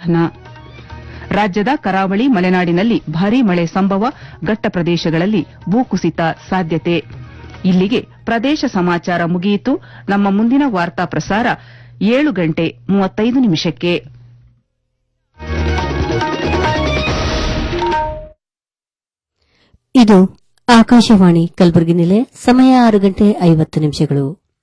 ವಾಹನ ರಾಜ್ಯದ ಕರಾವಳಿ ಮಲೆನಾಡಿನಲ್ಲಿ ಭಾರೀ ಮಳೆ ಸಂಭವ ಘಟ್ಟ ಪ್ರದೇಶಗಳಲ್ಲಿ ಭೂಕುಸಿತ ಸಾಧ್ಯತೆ ಇಲ್ಲಿಗೆ ಪ್ರದೇಶ ಸಮಾಚಾರ ಮುಗಿಯಿತು ನಮ್ಮ ಮುಂದಿನ ವಾರ್ತಾ ಪ್ರಸಾರ ಏಳು ಗಂಟೆ ಮೂವತ್ತೈದು ನಿಮಿಷಕ್ಕೆ ಇದು ಆಕಾಶವಾಣಿ ಕಲಬುರಗಿ ನಿಲೆ ಸಮಯ ಆರು ಗಂಟೆ ಐವತ್ತು ನಿಮಿಷಗಳು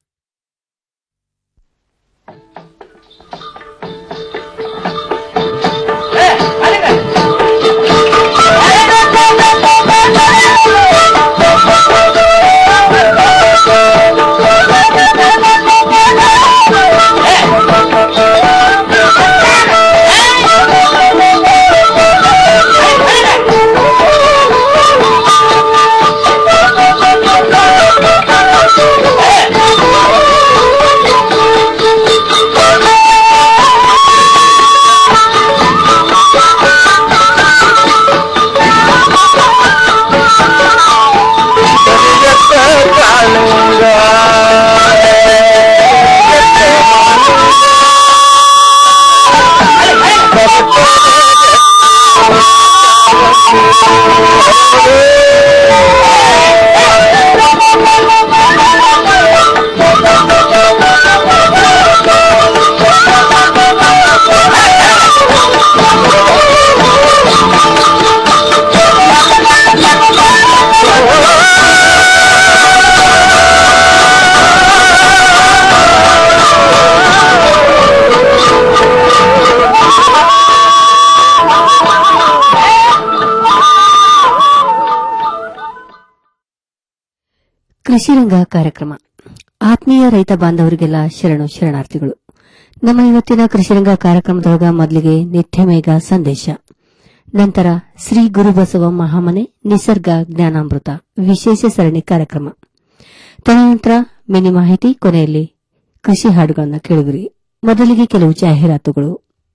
ಕೃಷಿರಂಗ ಕಾರ್ಯಕ್ರಮ ಆತ್ಮೀಯ ರೈತ ಬಾಂಧವರಿಗೆಲ್ಲ ಶರಣು ಶರಣಾರ್ಥಿಗಳು ನಮ್ಮ ಇವತ್ತಿನ ಕೃಷಿರಂಗ ಕಾರ್ಯಕ್ರಮದೊಳಗ ಮೊದಲಿಗೆ ನಿತ್ಯ ಮೇಘ ಸಂದೇಶ ನಂತರ ಶ್ರೀ ಗುರುಬಸವ ಮಹಾಮನೆ ನಿಸರ್ಗ ಜ್ಞಾನಾಮೃತ ವಿಶೇಷ ಸರಣಿ ಕಾರ್ಯಕ್ರಮ ತದನಂತರ ಮಿನಿ ಮಾಹಿತಿ ಕೊನೆಯಲ್ಲಿ ಕೃಷಿ ಹಾಡುಗಳನ್ನು ಕೇಳುವಿರಿ ಮೊದಲಿಗೆ ಕೆಲವು ಜಾಹೀರಾತುಗಳು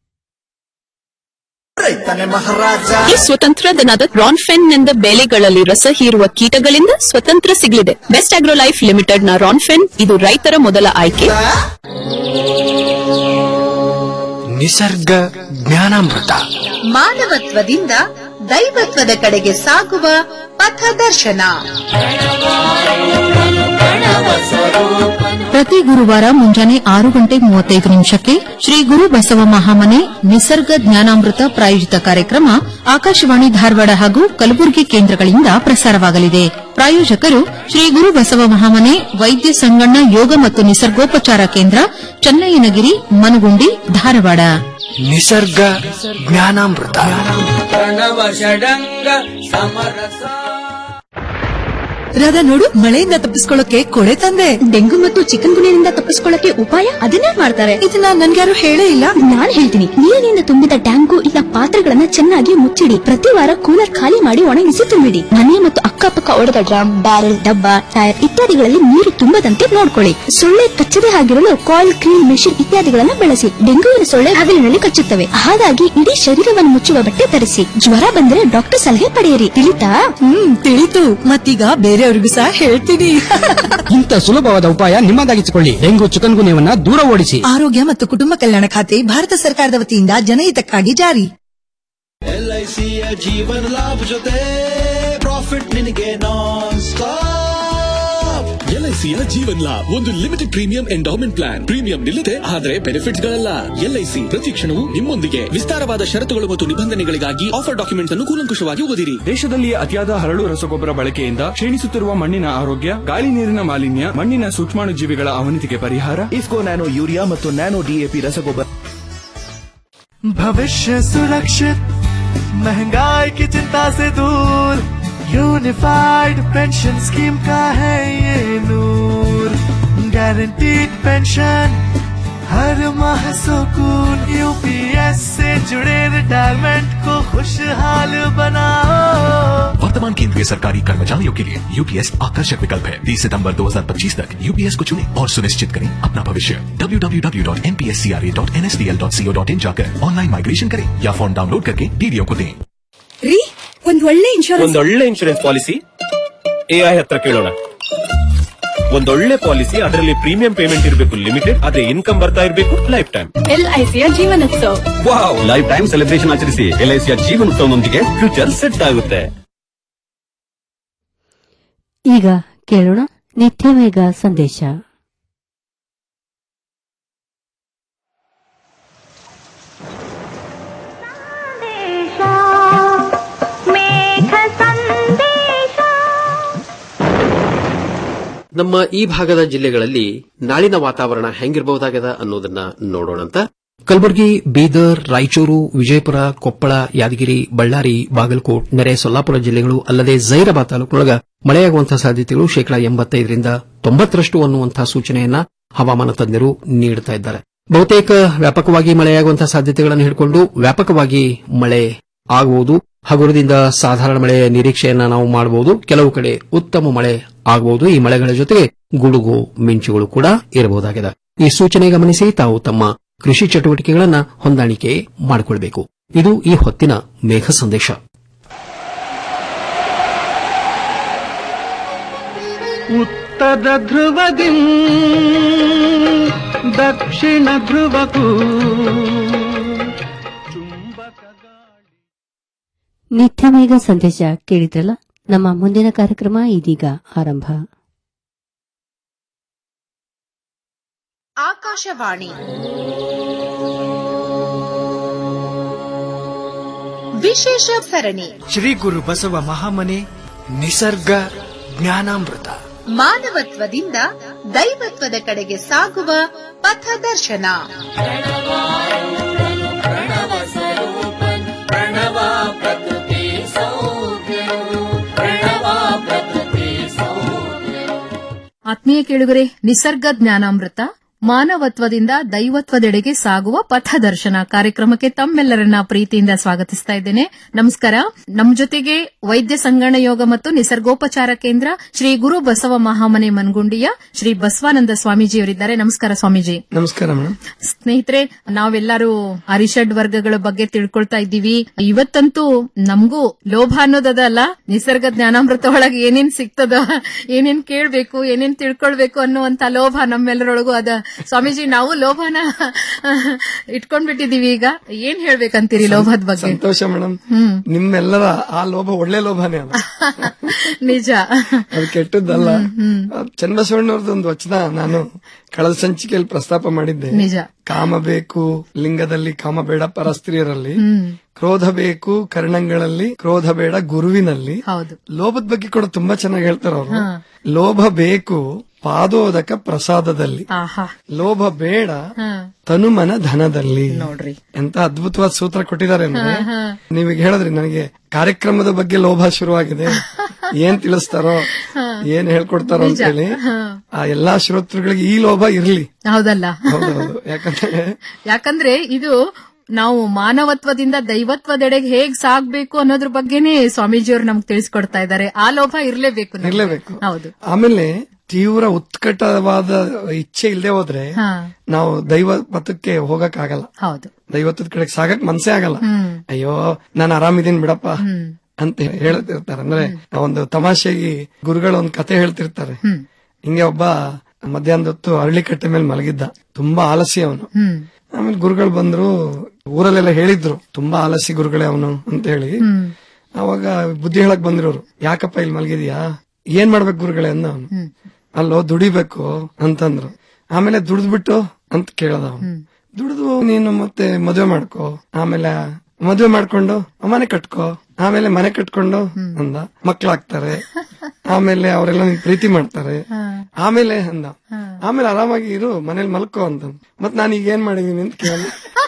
ಈ ಸ್ವತಂತ್ರ ದಿನದ ರಾನ್ಫೆನ್ ನಿಂದ ಬೆಳೆಗಳಲ್ಲಿ ರಸ ಹೀರುವ ಕೀಟಗಳಿಂದ ಸ್ವತಂತ್ರ ಸಿಗಲಿದೆ ಬೆಸ್ಟ್ ಆಗ್ರೋ ಲೈಫ್ ಲಿಮಿಟೆಡ್ ನ ರಾನ್ಫೆನ್ ಇದು ರೈತರ ಮೊದಲ ಆಯ್ಕೆ ನಿಸರ್ಗ ಜ್ಞಾನಾಮೃತ ಮಾನವತ್ವದಿಂದ ದೈವತ್ವದ ಕಡೆಗೆ ಸಾಗುವ ಪಥದರ್ಶನ ಪ್ರತಿ ಗುರುವಾರ ಮುಂಜಾನೆ ಆರು ಗಂಟೆ ಮೂವತ್ತೈದು ನಿಮಿಷಕ್ಕೆ ಶ್ರೀ ಗುರು ಬಸವ ಮಹಾಮನೆ ನಿಸರ್ಗ ಜ್ಞಾನಾಮೃತ ಪ್ರಾಯೋಜಿತ ಕಾರ್ಯಕ್ರಮ ಆಕಾಶವಾಣಿ ಧಾರವಾಡ ಹಾಗೂ ಕಲಬುರಗಿ ಕೇಂದ್ರಗಳಿಂದ ಪ್ರಸಾರವಾಗಲಿದೆ ಪ್ರಾಯೋಜಕರು ಶ್ರೀ ಗುರು ಬಸವ ಮಹಾಮನೆ ವೈದ್ಯ ಸಂಗಣ್ಣ ಯೋಗ ಮತ್ತು ನಿಸರ್ಗೋಪಚಾರ ಕೇಂದ್ರ ಚನ್ನಯ್ಯನಗಿರಿ ಮನಗುಂಡಿ ಧಾರವಾಡ ನಿಸರ್ಗ ಜ್ಞಾನಾಮೃತ ರಾಧಾ ನೋಡು ಮಳೆಯಿಂದ ತಪ್ಪಿಸ್ಕೊಳ್ಳೋಕೆ ಕೊಡೆ ತಂದೆ ಡೆಂಗು ಮತ್ತು ಚಿಕನ್ ಗುಣಿಯಿಂದ ತಪ್ಪಿಸ್ಕೊಳ್ಳಕ್ಕೆ ಉಪಾಯ ಅದನ್ನೇ ಮಾಡ್ತಾರೆ ಇದನ್ನ ನನ್ಗ್ಯಾರು ಹೇಳೇ ಇಲ್ಲ ನಾನ್ ಹೇಳ್ತೀನಿ ನೀರಿನಿಂದ ತುಂಬಿದ ಟ್ಯಾಂಕು ಇಲ್ಲ ಪಾತ್ರೆಗಳನ್ನ ಚೆನ್ನಾಗಿ ಮುಚ್ಚಿಡಿ ಪ್ರತಿ ವಾರ ಕೂಲರ್ ಖಾಲಿ ಮಾಡಿ ಒಣಗಿಸಿ ತುಂಬಿಡಿ ಮನೆ ಮತ್ತು ಅಕ್ಕಪಕ್ಕ ಒಡೆದ ಡ್ರಮ್ ಬ್ಯಾರೆಲ್ ಡಬ್ಬ ಟೈರ್ ಇತ್ಯಾದಿಗಳಲ್ಲಿ ನೀರು ತುಂಬದಂತೆ ನೋಡ್ಕೊಳ್ಳಿ ಸೊಳ್ಳೆ ಕಚ್ಚದೆ ಆಗಿರಲು ಕಾಯಿಲ್ ಕ್ರೀಮ್ ಮೆಷಿನ್ ಇತ್ಯಾದಿಗಳನ್ನ ಬಳಸಿ ಡೆಂಗುವಿನ ಸೊಳ್ಳೆ ಹಗಲಿನಲ್ಲಿ ಕಚ್ಚುತ್ತವೆ ಹಾಗಾಗಿ ಇಡೀ ಶರೀರವನ್ನು ಮುಚ್ಚುವ ಬಟ್ಟೆ ಧರಿಸಿ ಜ್ವರ ಬಂದರೆ ಡಾಕ್ಟರ್ ಸಲಹೆ ಪಡೆಯಿರಿ ತಿಳಿತಾ ಹ್ಮ್ ತಿಳಿತು ಮತ್ತೀಗ ಬೇರೆಯವ್ರಿಗೂ ಸಹ ಹೇಳ್ತೀನಿ ಇಂಥ ಸುಲಭವಾದ ಉಪಾಯ ನಿಮ್ಮದಾಗಿಸಿಕೊಳ್ಳಿ ಡೆಂಗು ಚಿಕನ್ಗುನ್ಯವನ್ನ ದೂರ ಓಡಿಸಿ ಆರೋಗ್ಯ ಮತ್ತು ಕುಟುಂಬ ಕಲ್ಯಾಣ ಖಾತೆ ಭಾರತ ಸರ್ಕಾರದ ವತಿಯಿಂದ ಜನಹಿತಕ್ಕಾಗಿ ಜಾರಿ ಎಲ್ಐಸಿಯ ಜೀವನ ಲಾಭ ಜೊತೆ ಪ್ರಾಫಿಟ್ ನಿನಗೆ ನಾನ್ ಸ್ಟಾಪ್ ಎಲ್ಐಸಿಯ ಜೀವನ್ ಲಾಭ್ ಒಂದು limited premium endowment plan premium ನಿಲ್ಲದೆ ಆದರೆ ಬೆನಿಫಿಟ್ಸ್ ಗಳಲ್ಲ ಎಲ್ಐಸಿ ಪ್ರತಿ ಕ್ಷಣವೂ ನಿಮ್ಮೊಂದಿಗೆ ವಿಸ್ತಾರವಾದ ಷರತ್ತುಗಳು ಮತ್ತು ನಿಬಂಧನೆಗಳಿಗಾಗಿ ಆಫರ್ ಡಾಕ್ಯುಮೆಂಟ್ಸ್ ಅನ್ನು ಕೂಲಂಕುಷವಾಗಿ ಓದಿರಿ ದೇಶದಲ್ಲಿ ಅತಿಯಾದ ಹರಳು ರಸಗೊಬ್ಬರ ಬಳಕೆಯಿಂದ ಕ್ಷೀಣಿಸುತ್ತಿರುವ ಮಣ್ಣಿನ ಆರೋಗ್ಯ ಗಾಳಿ ನೀರಿನ ಮಾಲಿನ್ಯ ಮಣ್ಣಿನ ಸೂಕ್ಷ್ಮಾಣು ಜೀವಿಗಳ ಅವನತಿಗೆ ಪರಿಹಾರ ಇಫ್ಕೋ ನ್ಯಾನೋ ಯೂರಿಯಾ ಮತ್ತು ನ್ಯಾನೋ ಡಿಎಪಿ ರಸಗೊಬ್ಬರ भविष्य सुरक्षित महंगाई की चिंता से दूर यूनिफाइड पेंशन स्कीम का है ये नूर गारंटीड पेंशन हर माह सुकून यूपीएस से जुड़े रिटायरमेंट को खुशहाल बनाओ वर्तमान केंद्रीय सरकारी कर्मचारियों के लिए यूपीएस आकर्षक विकल्प है 30 सितंबर 2025 तक यूपीएस को चुनें और सुनिश्चित करें अपना भविष्य www.npscra.nsdl.co.in जाकर ऑनलाइन माइग्रेशन करें या फॉर्म डाउनलोड करके डीडीओ को दें ರೀ ಒಂದ್ ಒಳ್ಳೆ ಇನ್ಶೂರೆನ್ಸ್ ಒಂದೊಳ್ಳೆ ಇನ್ಶೂರೆನ್ಸ್ ಪಾಲಿಸಿ ಎಐ ಹತ್ರ ಕೇಳೋಣ ಒಂದೊಳ್ಳೆ ಪಾಲಿಸಿ ಅದರಲ್ಲಿ ಪ್ರೀಮಿಯಂ ಪೇಮೆಂಟ್ ಇರಬೇಕು ಲಿಮಿಟೆಡ್ ಅದೇ ಇನ್ಕಮ್ ಬರ್ತಾ ಇರಬೇಕು ಲೈಫ್ ಟೈಮ್ ಎಲ್ಐಸಿಯ Jeevan Utsav wow life time celebration ಆಚರಿಸಿ ಎಲ್ಐಸಿಯ ಜೀವನೋತ್ಸವದೊಂದಿಗೆ ಫ್ಯೂಚರ್ ಸೆಟ್ ಆಗುತ್ತೆ ಈಗ ಕೇಳೋಣ ನಿತ್ಯವೇಗ ಸಂದೇಶ ನಮ್ಮ ಈ ಭಾಗದ ಜಿಲ್ಲೆಗಳಲ್ಲಿ ನಾಳಿನ ವಾತಾವರಣ ಹೆಂಗಿರಬಹುದಾಗದ ಅನ್ನೋದನ್ನ ನೋಡೋಣಂತ ಕಲಬುರಗಿ ಬೀದರ್ ರಾಯಚೂರು ವಿಜಯಪುರ ಕೊಪ್ಪಳ ಯಾದಗಿರಿ ಬಳ್ಳಾರಿ ಬಾಗಲಕೋಟ್ ನೆರೆ ಸೊಲ್ಲಾಪುರ ಜಿಲ್ಲೆಗಳು ಅಲ್ಲದೆ ಜೈರಾಬಾದ್ ತಾಲೂಕಿನೊಳಗ ಮಳೆಯಾಗುವಂತಹ ಸಾಧ್ಯತೆಗಳು ಶೇಕಡಾ ಎಂಬತ್ತೈದರಿಂದ ತೊಂಬತ್ತರಷ್ಟು ಅನ್ನುವಂತಹ ಸೂಚನೆಯನ್ನ ಹವಾಮಾನ ತಜ್ಞರು ನೀಡುತ್ತಾ ಇದ್ದಾರೆ ಬಹುತೇಕ ವ್ಯಾಪಕವಾಗಿ ಮಳೆಯಾಗುವಂತಹ ಸಾಧ್ಯತೆಗಳನ್ನು ಹಿಡ್ಕೊಂಡು ವ್ಯಾಪಕವಾಗಿ ಮಳೆ ಆಗಬಹುದು ಹಗುರದಿಂದ ಸಾಧಾರಣ ಮಳೆಯ ನಿರೀಕ್ಷೆಯನ್ನ ನಾವು ಮಾಡಬಹುದು ಕೆಲವು ಕಡೆ ಉತ್ತಮ ಮಳೆ ಆಗಬಹುದು ಈ ಮಳೆಗಳ ಜೊತೆಗೆ ಗುಡುಗು ಮಿಂಚುಗಳು ಕೂಡ ಇರಬಹುದಾಗಿದೆ ಈ ಸೂಚನೆ ಗಮನಿಸಿ ತಾವು ತಮ್ಮ ಕೃಷಿ ಚಟುವಟಿಕೆಗಳನ್ನ ಹೊಂದಾಣಿಕೆ ಮಾಡಿಕೊಳ್ಬೇಕು ಇದು ಈ ಹೊತ್ತಿನ ಮೇಘ ಸಂದೇಶ ಉತ್ತರ ಧ್ರುವದಿ ದಕ್ಷಿಣ ಧ್ರುವಕ್ಕೂ ನಿತ್ಯಮೇಘ ಸಂದೇಶ ಕೇಳಿದ್ರಲ್ಲ ನಮ್ಮ ಮುಂದಿನ ಕಾರ್ಯಕ್ರಮ ಇದೀಗ ಆರಂಭ ಆಕಾಶವಾಣಿ ವಿಶೇಷ ಸರಣಿ ಶ್ರೀ ಗುರು ಬಸವ ಮಹಾಮನೆ ನಿಸರ್ಗ ಜ್ಞಾನಾಮೃತ ಮಾನವತ್ವದಿಂದ ದೈವತ್ವದ ಕಡೆಗೆ ಸಾಗುವ ಪಥದರ್ಶನ ಆತ್ಮೀಯ ಕೇಳುಗರೆ ನಿಸರ್ಗ ಜ್ಞಾನಾಮೃತ ಮಾನವತ್ವದಿಂದ ದೈವತ್ವದೆಡೆಗೆ ಸಾಗುವ ಪಥದರ್ಶನ ಕಾರ್ಯಕ್ರಮಕ್ಕೆ ತಮ್ಮೆಲ್ಲರನ್ನ ಪ್ರೀತಿಯಿಂದ ಸ್ವಾಗತಿಸ್ತಾ ಇದ್ದೇನೆ ನಮಸ್ಕಾರ ನಮ್ಮ ಜೊತೆಗೆ ವೈದ್ಯ ಸಂಗಣ ಯೋಗ ಮತ್ತು ನಿಸರ್ಗೋಪಚಾರ ಕೇಂದ್ರ ಶ್ರೀ ಗುರು ಬಸವ ಮಹಾಮನೆ ಮನ್ಗುಂಡಿಯ ಶ್ರೀ ಬಸವಾನಂದ ಸ್ವಾಮೀಜಿಯವರಿದ್ದಾರೆ ನಮಸ್ಕಾರ ಸ್ವಾಮೀಜಿ ನಮಸ್ಕಾರ ಮೇಡಮ್ ಸ್ನೇಹಿತರೆ ನಾವೆಲ್ಲರೂ ಅರಿಷಡ್ ವರ್ಗಗಳ ಬಗ್ಗೆ ತಿಳ್ಕೊಳ್ತಾ ಇದ್ದೀವಿ ಇವತ್ತಂತೂ ನಮಗೂ ಲೋಭ ಅನ್ನೋದಲ್ಲ ನಿಸರ್ಗ ಜ್ಞಾನಾಮೃತ ಒಳಗೆ ಏನೇನ್ ಸಿಗ್ತದ ಏನೇನ್ ಕೇಳ್ಬೇಕು ಏನೇನ್ ತಿಳ್ಕೊಳ್ಬೇಕು ಅನ್ನುವಂತ ಲೋಭ ನಮ್ಮೆಲ್ಲರೊಳಗೂ ಅದ ಸ್ವಾಮೀಜಿ ನಾವು ಲೋಭನ ಇಟ್ಕೊಂಡ್ಬಿಟ್ಟಿದೀವಿ ಈಗ ಏನ್ ಹೇಳ್ಬೇಕಂತೀರಿ ಲೋಭದ ಬಗ್ಗೆ ಸಂತೋಷ ಮೇಡಮ್ ಹ್ಮ್ ನಿಮ್ಮೆಲ್ಲರ ಆ ಲೋಭ ಒಳ್ಳೆ ಲೋಭನೇ ಅಲ್ಲ ನಿಜ ಅದು ಕೆಟ್ಟದ್ದಲ್ಲ ಚನ್ನಬಸವಣ್ಣವ್ರದ್ದು ಒಂದು ವಚನ ನಾನು ಕಳೆದ ಸಂಚಿಕೆಯಲ್ಲಿ ಪ್ರಸ್ತಾಪ ಮಾಡಿದ್ದೆ ನಿಜ ಕಾಮ ಬೇಕು ಲಿಂಗದಲ್ಲಿ ಕಾಮ ಬೇಡ ಪರಸ್ತ್ರೀಯರಲ್ಲಿ ಹ್ಮ್ ಕ್ರೋಧ ಬೇಕು ಕರ್ಣಗಳಲ್ಲಿ ಕ್ರೋಧ ಬೇಡ ಗುರುವಿನಲ್ಲಿ ಹೌದು ಲೋಭದ ಬಗ್ಗೆ ಕೂಡ ತುಂಬಾ ಚೆನ್ನಾಗಿ ಹೇಳ್ತಾರೆ ಅವರು ಹಾ. ಲೋಭ ಬೇಕು ಪಾದೋದಕ ಪ್ರಸಾದದಲ್ಲಿ ಆಹಾ ಲೋಭ ಬೇಡ ಹಾ. ತನುಮನ ಧನದಲ್ಲಿ ನೋಡ್ರಿ ಎಂತ ಅದ್ಭುತವಾದ ಸೂತ್ರ ಕೊಟ್ಟಿದ್ದಾರೆ ಅಂದ್ರೆ ಹಾ, ಹಾ. ನೀವೀಗ ಹೇಳಿದ್ರಿ ನನಗೆ ಕಾರ್ಯಕ್ರಮದ ಬಗ್ಗೆ ಲೋಭ ಶುರುವಾಗಿದೆ ಏನ್ ತಿಳಿಸ್ತಾರೋ ಏನ್ ಹೇಳ್ಕೊಡ್ತಾರೋ ಅಂತ ಹೇಳಿ ಹಾ. ಆ ಎಲ್ಲಾ ಶ್ರೋತೃಗಳಿಗೆ ಈ ಲೋಭ ಇರ್ಲಿ ಹೌದಲ್ಲ ಹೌದೌದು ಯಾಕಂದ್ರೆ ಯಾಕಂದ್ರೆ ಇದು ನಾವು ಮಾನವತ್ವದಿಂದ ದೈವತ್ವದೆಡೆಗೆ ಹೇಗ್ ಸಾಗ್ಬೇಕು ಅನ್ನೋದ್ರ ಬಗ್ಗೆನೇ ಸ್ವಾಮೀಜಿಯವರು ನಮ್ಗೆ ತಿಳಿಸ್ಕೊಡ್ತಾ ಇದ್ದಾರೆ ಆ ಲೋಭ ಇರ್ಲೇಬೇಕು ನಮ್ಗೆ. ಇರ್ಲೇಬೇಕು ಹೌದು ಆಮೇಲೆ ತೀವ್ರ ಉತ್ಕಟವಾದ ಇಚ್ಛೆ ಇಲ್ಲದೆ ಹೋದ್ರೆ ಹಾ ನಾವು ದೈವ ಪಥಕ್ಕೆ ಹೋಗಕ್ ಆಗಲ್ಲ ಹೌದು ದೈವತ್ವದ ಕಡೆಗೆ ಸಾಗಕ್ ಮನ್ಸೇ ಆಗಲ್ಲ ಹ್ಮ್ ಅಯ್ಯೋ ನಾನು ಆರಾಮಿದೀನಿ ಬಿಡಪ್ಪ ಹ್ಮ್ ಅಂತ ಹೇಳ್ತಿರ್ತಾರೆ ಅಂದ್ರೆ ಒಂದು ತಮಾಷೆಗೆ ಗುರುಗಳು ಒಂದು ಕತೆ ಹೇಳ್ತಿರ್ತಾರೆ ಹ್ಮ್ ಹಿಂಗೆ ಒಬ್ಬ ಮಧ್ಯಾಹ್ನದ ಹೊತ್ತು ಅರಳಿ ಕಟ್ಟೆ ಮೇಲೆ ಮಲಗಿದ್ದ ತುಂಬಾ ಆಲಸಿ ಅವನು ಹ್ಮ್ ಆಮೇಲೆ ಗುರುಗಳು ಬಂದ್ರು ಊರಲ್ಲೆಲ್ಲ ಹೇಳಿದ್ರು ತುಂಬಾ ಆಲಸಿ ಗುರುಗಳೇ ಅವನು ಅಂತ ಹೇಳಿ ಹ್ಮ್ ಅವಾಗ ಬುದ್ಧಿ ಹೇಳಕ್ ಬಂದಿರೋರು ಯಾಕಪ್ಪ ಇಲ್ಲಿ ಮಲಗಿದ್ಯಾ ಏನ್ ಮಾಡ್ಬೇಕು ಗುರುಗಳೇ ಅಂದ ಅವನು ಹ್ಮ್ ಅಲ್ಲೋ ದುಡಿಬೇಕು ಅಂತಂದ್ರು ಆಮೇಲೆ ದುಡಿದ್ಬಿಟ್ಟು ಅಂತ ಕೇಳದ ಅವನು ಹ್ಮ್ ದುಡಿದು ನೀನು ಮತ್ತೆ ಮದುವೆ ಮಾಡ್ಕೋ ಆಮೇಲೆ ಮದುವೆ ಮಾಡ್ಕೊಂಡು ಮನೆ ಕಟ್ಕೋ ಆಮೇಲೆ ಮನೆ ಕಟ್ಕೊಂಡು ಅಂದ ಮಕ್ಳಾಗ್ತಾರೆ ಆಮೇಲೆ ಅವರೆಲ್ಲ ನಿನ್ ಪ್ರೀತಿ ಮಾಡ್ತಾರೆ ಆಮೇಲೆ ಅಂದ ಆಮೇಲೆ ಆರಾಮಾಗಿ ಇರು ಮನೇಲಿ ಮಲ್ಕೋ ಅಂತ ಮತ್ ನಾನು ಈಗ ಏನ್ ಮಾಡಿದೀನಿ ಅಂತ ಕೇಳ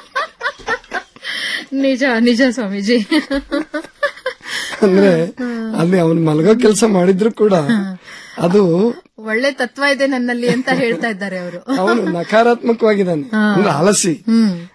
ನಿಜ ನಿಜ ಸ್ವಾಮೀಜಿ ಅಂದ್ರೆ ಅಲ್ಲಿ ಅವನು ಮಲಗೋ ಕೆಲಸ ಮಾಡಿದ್ರು ಕೂಡ ಅದು ಒಳ್ಳೆ ತತ್ವ ಇದೆ ನನ್ನಲ್ಲಿ ಅಂತ ಹೇಳ್ತಾ ಇದ್ದಾರೆ ಅವರು ಅವನು ನಕಾರಾತ್ಮಕವಾಗಿದ್ದಾನೆ ಅಂದ್ರೆ ಆಲಸಿ ಹ್ಮ್